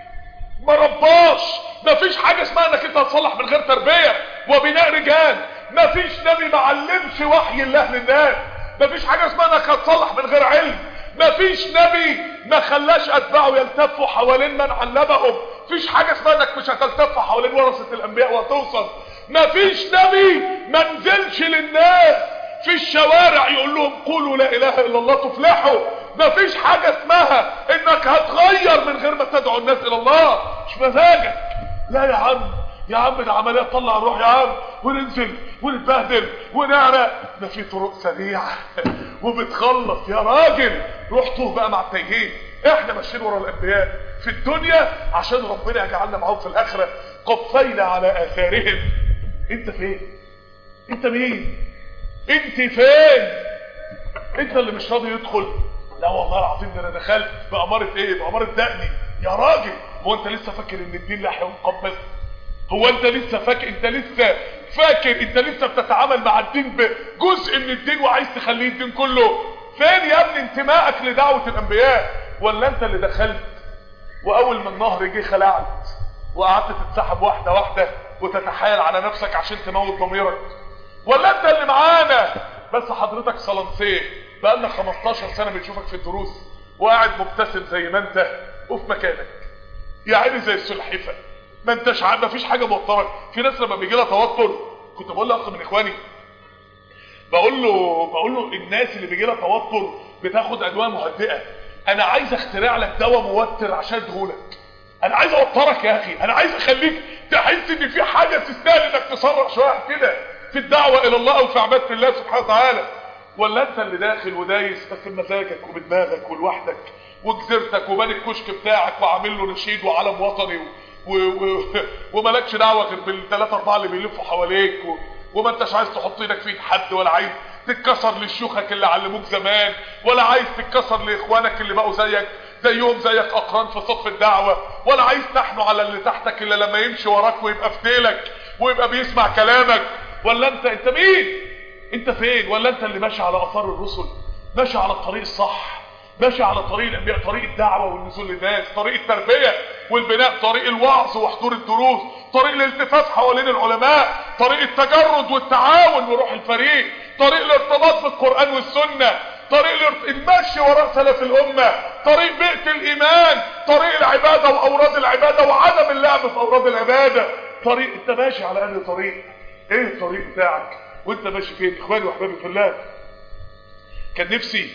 ما رباش مفيش حاجة اسمها انك انت هتصلح من غير تربية وبناء رجال مفيش نبي ما علمش وحي الله للناس مفيش حاجة اسمها انك هتصلح من غير علم مفيش نبي ما خلاش اتباعه يلتفوا حوالين من علمهم مفيش حاجة اسمها انك مش هتلتف حوالين ورثة الانبياء وهتوصل مفيش نبي ما نزلش للناس في الشوارع يقول لهم قولوا لا اله الا الله تفلحوا مفيش حاجة اسمها انك هتغير من غير ما تدعو الناس الى الله مش مزاجك لا يا عم يا عم ده عمليه طلع الروح يا عم وننزل ونتبهدل ونعرق ده في طرق سريعه وبتخلص يا راجل روح توه بقى مع التيهين احنا ماشيين ورا الانبياء في الدنيا عشان ربنا يجعلنا معاهم في الاخره قفينا على اثارهم انت فين انت مين انت فين انت اللي مش راضي يدخل لا والله العظيم ده انا دخلت باماره ايه باماره دقني يا راجل هو انت لسه فاكر ان الدين لحيه ومقبس هو انت لسه فاكر انت لسه فاكر انت لسه بتتعامل مع الدين بجزء من الدين وعايز تخليه الدين كله فين يا ابني انتمائك لدعوة الانبياء ولا انت اللي دخلت واول ما النهر جه خلعت وقعدت تتسحب واحدة واحدة وتتحايل على نفسك عشان تموت ضميرك ولا انت اللي معانا بس حضرتك صلنسيه بقالنا 15 سنة بنشوفك في الدروس وقاعد مبتسم زي ما انت وفي مكانك يا عيني زي السلحفه ما انتش عارف مفيش حاجه موترك في ناس لما بيجي لها توتر كنت بقول لاخ من اخواني بقول له بقول له الناس اللي بيجي لها توتر بتاخد ادويه مهدئه انا عايز اخترع لك دواء موتر عشان اديهولك انا عايز اوترك يا اخي انا عايز اخليك تحس ان في حاجه تستاهل انك تسرع شويه كده في الدعوه الى الله او في عباده الله سبحانه وتعالى ولا انت اللي داخل ودايس بس بمزاجك وبدماغك ولوحدك وجزيرتك وبني الكشك بتاعك وعامل له نشيد وعلم وطني و... و... و... ومالكش دعوه غير بالثلاثه اربعه اللي بيلفوا حواليك و... وما انتش عايز تحط ايدك في ايد حد ولا عايز تتكسر لشيوخك اللي علموك زمان ولا عايز تتكسر لاخوانك اللي بقوا زيك زيهم زيك اقران في صف الدعوه ولا عايز تحنوا على اللي تحتك الا لما يمشي وراك ويبقى في ديلك ويبقى بيسمع كلامك ولا انت انت مين انت فين ولا انت اللي ماشي على اثار الرسل ماشي على الطريق الصح ماشي على طريق الانبياء طريق الدعوه والنزول للناس طريق التربيه والبناء طريق الوعظ وحضور الدروس طريق الالتفاف حوالين العلماء طريق التجرد والتعاون وروح الفريق طريق الارتباط بالقران والسنه طريق المشي وراء سلف الامه طريق بيئه الايمان طريق العباده واوراد العباده وعدم اللعب في اوراد العباده طريق انت ماشي على انهي طريق ايه الطريق بتاعك وانت ماشي فين اخواني واحبابي في الله كان نفسي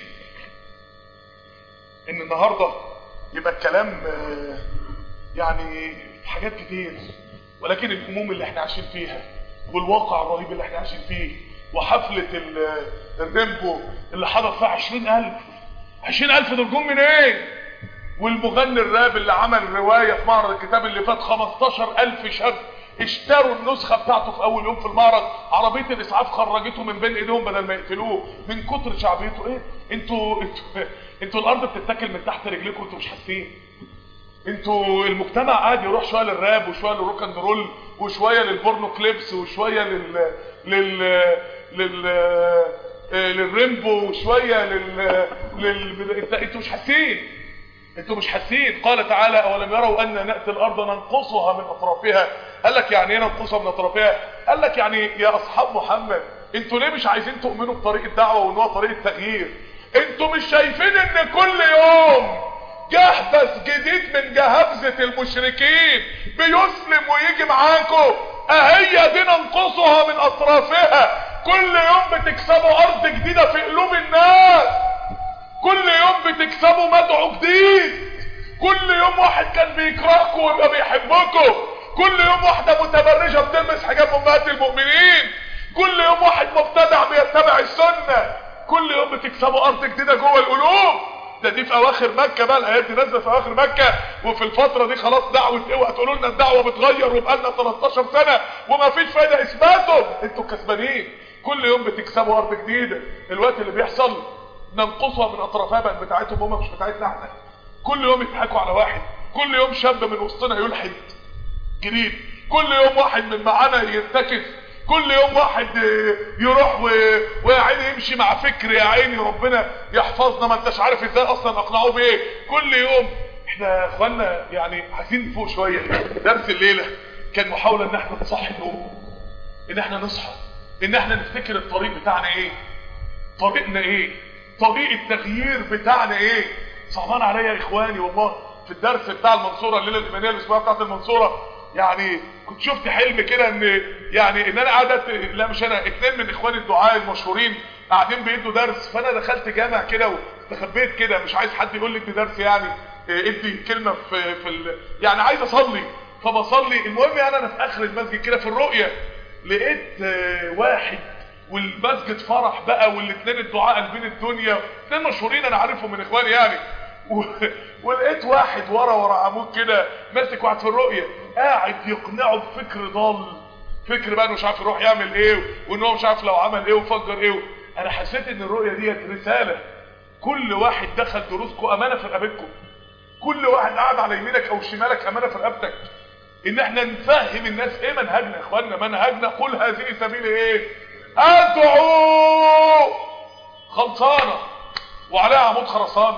ان النهاردة يبقى الكلام يعني في حاجات كتير ولكن الهموم اللي احنا عايشين فيها والواقع الرهيب اللي احنا عايشين فيه وحفلة الريمبو اللي حضر فيها عشرين الف عشرين الف دول جم منين ايه والمغني الراب اللي عمل رواية في معرض الكتاب اللي فات خمستاشر الف شاب اشتروا النسخة بتاعته في اول يوم في المعرض عربية الاسعاف خرجته من بين ايديهم بدل ما يقتلوه من كتر شعبيته ايه انتوا انتوا انتوا الارض بتتاكل من تحت رجليكم وانتوا مش حاسين انتوا المجتمع قاعد يروح شويه للراب وشويه للروك اند رول وشويه للبورنو كليبس وشويه لل لل لل للريمبو وشويه لل لل انتوا مش حاسين انتوا مش حاسين قال تعالى اولم يروا ان ناتي الارض ننقصها من اطرافها قال لك يعني ايه ننقصها من اطرافها قال لك يعني يا اصحاب محمد انتوا ليه مش عايزين تؤمنوا بطريق الدعوه وان هو طريق التغيير انتوا مش شايفين ان كل يوم جهبذ جديد من جهبذة المشركين بيسلم ويجي معاكم اهي دي ننقصها من اطرافها كل يوم بتكسبوا ارض جديدة في قلوب الناس كل يوم بتكسبوا مدعو جديد كل يوم واحد كان بيكرهكم ويبقى بيحبكم كل يوم واحدة متبرجة بتلبس حجاب امهات المؤمنين كل يوم واحد مبتدع بيتبع السنة كل يوم بتكسبوا ارض جديدة جوه القلوب ده دي في اواخر مكة بقى الايات دي نازله في اواخر مكة وفي الفترة دي خلاص دعوة اوعى تقولوا لنا الدعوة بتغير وبقالنا 13 سنة وما فيش فايدة اثباتوا انتوا كسبانين كل يوم بتكسبوا ارض جديدة الوقت اللي بيحصل ننقصها من اطرافها بقت بتاعتهم هم مش بتاعتنا احنا كل يوم يضحكوا على واحد كل يوم شاب من وسطنا يلحد جديد كل يوم واحد من معانا يرتكز كل يوم واحد يروح و... ويا عيني يمشي مع فكر يا عيني ربنا يحفظنا ما انتش عارف ازاي اصلا اقنعوه بايه كل يوم احنا يا اخوانا يعني عايزين نفوق شويه درس الليله كان محاوله ان احنا نصحي النوم ان احنا نصحى ان احنا نفتكر الطريق بتاعنا ايه طريقنا ايه طريق التغيير بتاعنا ايه صعبان عليا يا اخواني والله في الدرس بتاع المنصوره الليله الايمانيه الاسبوع بتاعت المنصوره يعني كنت شفت حلم كده ان يعني ان انا قعدت لا مش انا اتنين من اخواني الدعاء المشهورين قاعدين بيدوا درس فانا دخلت جامع كده واستخبيت كده مش عايز حد يقول لي ادي درس يعني ادي كلمه في في ال... يعني عايز اصلي فبصلي المهم يعني انا في اخر المسجد كده في الرؤيه لقيت واحد والمسجد فرح بقى والاثنين الدعاء قلبين الدنيا اثنين مشهورين انا عارفهم من اخواني يعني و... ولقيت واحد ورا ورا عمود كده ماسك واحد في الرؤيه قاعد يقنعه بفكر ضال فكر بقى انه مش عارف يروح يعمل ايه وان هو مش عارف لو عمل ايه وفجر ايه انا حسيت ان الرؤيه ديت رساله كل واحد دخل دروسكم امانه في رقبتكم كل واحد قاعد على يمينك او شمالك امانه في رقبتك ان احنا نفهم الناس ايه منهجنا يا اخوانا منهجنا قل هذه سبيل ايه ادعو خلصانه وعليها عمود خرسانه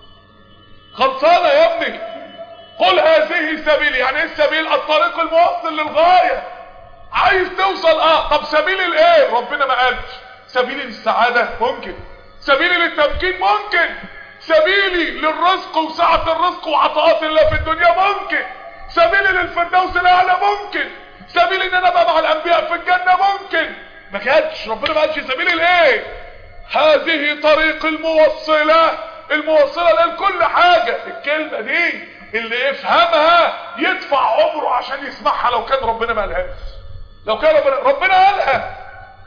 خلصانه يا ابني قل هذه سبيل يعني ايه السبيل الطريق الموصل للغايه عايز توصل اه طب سبيل الايه ربنا ما قالش سبيل للسعاده ممكن سبيلي للتمكين ممكن سبيلي للرزق وسعه الرزق وعطاءات الله في الدنيا ممكن سبيلي للفردوس الاعلى ممكن سبيلي ان انا ابقى مع الانبياء في الجنه ممكن ما كانش ربنا ما قالش سبيل الايه هذه طريق الموصله الموصله لكل حاجه الكلمه دي اللي يفهمها يدفع عمره عشان يسمعها لو كان ربنا ما قالهاش لو كان ربنا ربنا قالها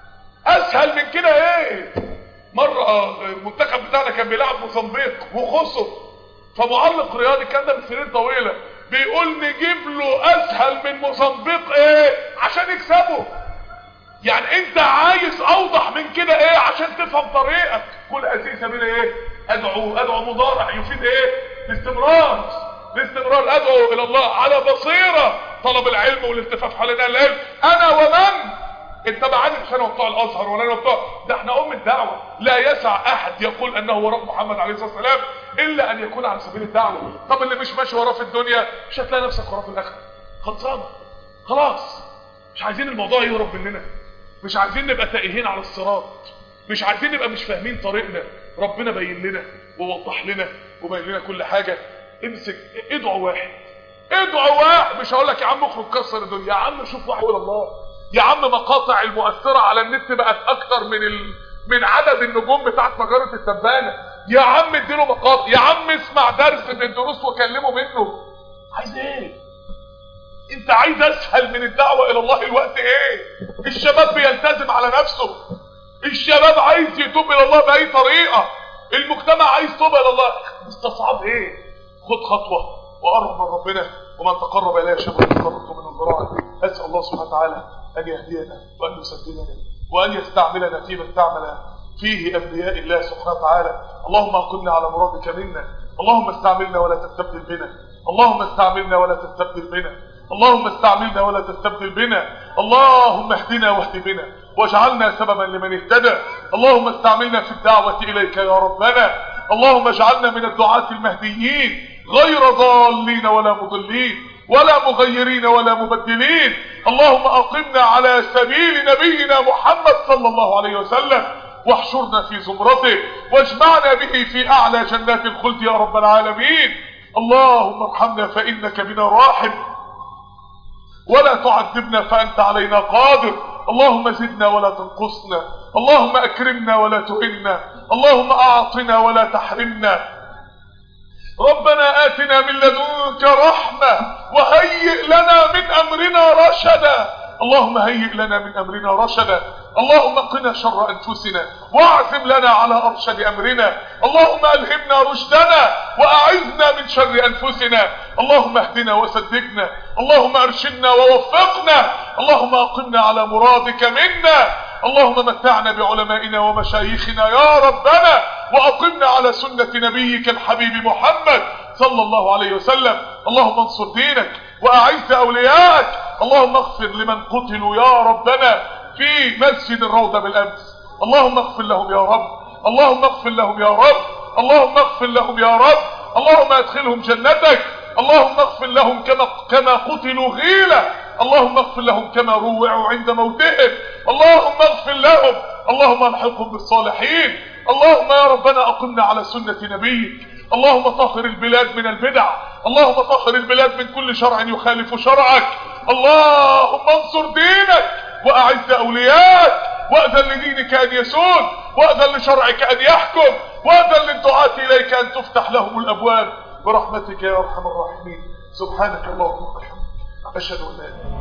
اسهل من كده ايه مره المنتخب بتاعنا كان بيلعب موزمبيق وخسر فمعلق رياضي كان ده من سنين طويله بيقول نجيب له اسهل من موزمبيق ايه عشان يكسبه يعني انت عايز اوضح من كده ايه عشان تفهم طريقك كل هذه سبيل ايه ادعو ادعو مضارع يفيد ايه الاستمرار الاستمرار ادعو الى الله على بصيرة طلب العلم والالتفاف حوالين العلم انا ومن انت بعد مش انا وبتوع الازهر ولا انا وبتوع ده احنا ام الدعوه لا يسع احد يقول انه وراء محمد عليه الصلاه والسلام الا ان يكون على سبيل الدعوه طب اللي مش ماشي وراه في الدنيا مش هتلاقي نفسك وراه في الاخره خلصانه خلاص مش عايزين الموضوع يهرب مننا مش عايزين نبقى تائهين على الصراط مش عايزين نبقى مش فاهمين طريقنا ربنا بين لنا ووضح لنا وبين لنا كل حاجه امسك ادعو واحد ادعو واحد مش هقول لك يا عم اخرج كسر الدنيا يا عم شوف واحد الى الله يا عم مقاطع المؤثره على النت بقت اكتر من ال... من عدد النجوم بتاعت مجره التبانه يا عم اديله مقاطع يا عم اسمع درس من الدروس وكلمه منه عايز ايه انت عايز اسهل من الدعوه الى الله الوقت ايه الشباب بيلتزم على نفسه الشباب عايز يتوب الى الله باي طريقه المجتمع عايز توب الى الله مستصعب ايه خد خطوه وقرب من ربنا ومن تقرب اليه شبر تقربت من الذراع اسال الله سبحانه وتعالى ان يهدينا وان يسددنا وان يستعملنا فيما استعمل فيه انبياء الله سبحانه وتعالى اللهم اقمنا على مرادك منا اللهم استعملنا ولا تستبدل بنا اللهم استعملنا ولا تستبدل بنا اللهم استعملنا ولا تستبدل بنا اللهم اهدنا واهد بنا واجعلنا سببا لمن اهتدى اللهم استعملنا في الدعوة إليك يا ربنا اللهم اجعلنا من الدعاة المهديين غير ضالين ولا مضلين ولا مغيرين ولا مبدلين اللهم أقمنا على سبيل نبينا محمد صلى الله عليه وسلم واحشرنا في زمرته واجمعنا به في أعلى جنات الخلد يا رب العالمين اللهم ارحمنا فإنك بنا راحم ولا تعذبنا فأنت علينا قادر اللهم زدنا ولا تنقصنا اللهم اكرمنا ولا تهنا اللهم اعطنا ولا تحرمنا ربنا آتنا من لدنك رحمة وهيئ لنا من أمرنا رشدا اللهم هيئ لنا من أمرنا رشدا اللهم قنا شر أنفسنا واعزم لنا على أرشد أمرنا اللهم ألهمنا رشدنا وأعذنا من شر أنفسنا اللهم اهدنا وسددنا اللهم أرشدنا ووفقنا اللهم أقمنا على مرادك منا اللهم متعنا بعلمائنا ومشايخنا يا ربنا وأقمنا على سنة نبيك الحبيب محمد صلى الله عليه وسلم اللهم انصر دينك وأعز أولياءك اللهم اغفر لمن قتلوا يا ربنا في مسجد الروضة بالأمس اللهم اغفر لهم يا رب اللهم اغفر لهم يا رب اللهم اغفر لهم يا رب اللهم ادخلهم جنتك اللهم اغفر لهم كما كما قتلوا غيلة اللهم اغفر لهم كما روعوا عند موتهم اللهم اغفر لهم اللهم الحقهم بالصالحين اللهم يا ربنا اقمنا على سنة نبيك اللهم طهر البلاد من البدع اللهم طهر البلاد من كل شرع يخالف شرعك اللهم انصر دينك واعز اولياءك واذن لدينك ان يسود واذن لشرعك ان يحكم واذن للدعاة اليك ان تفتح لهم الابواب برحمتك يا ارحم الراحمين سبحانك اللهم وبحمدك اشهد ان لا اله الا انت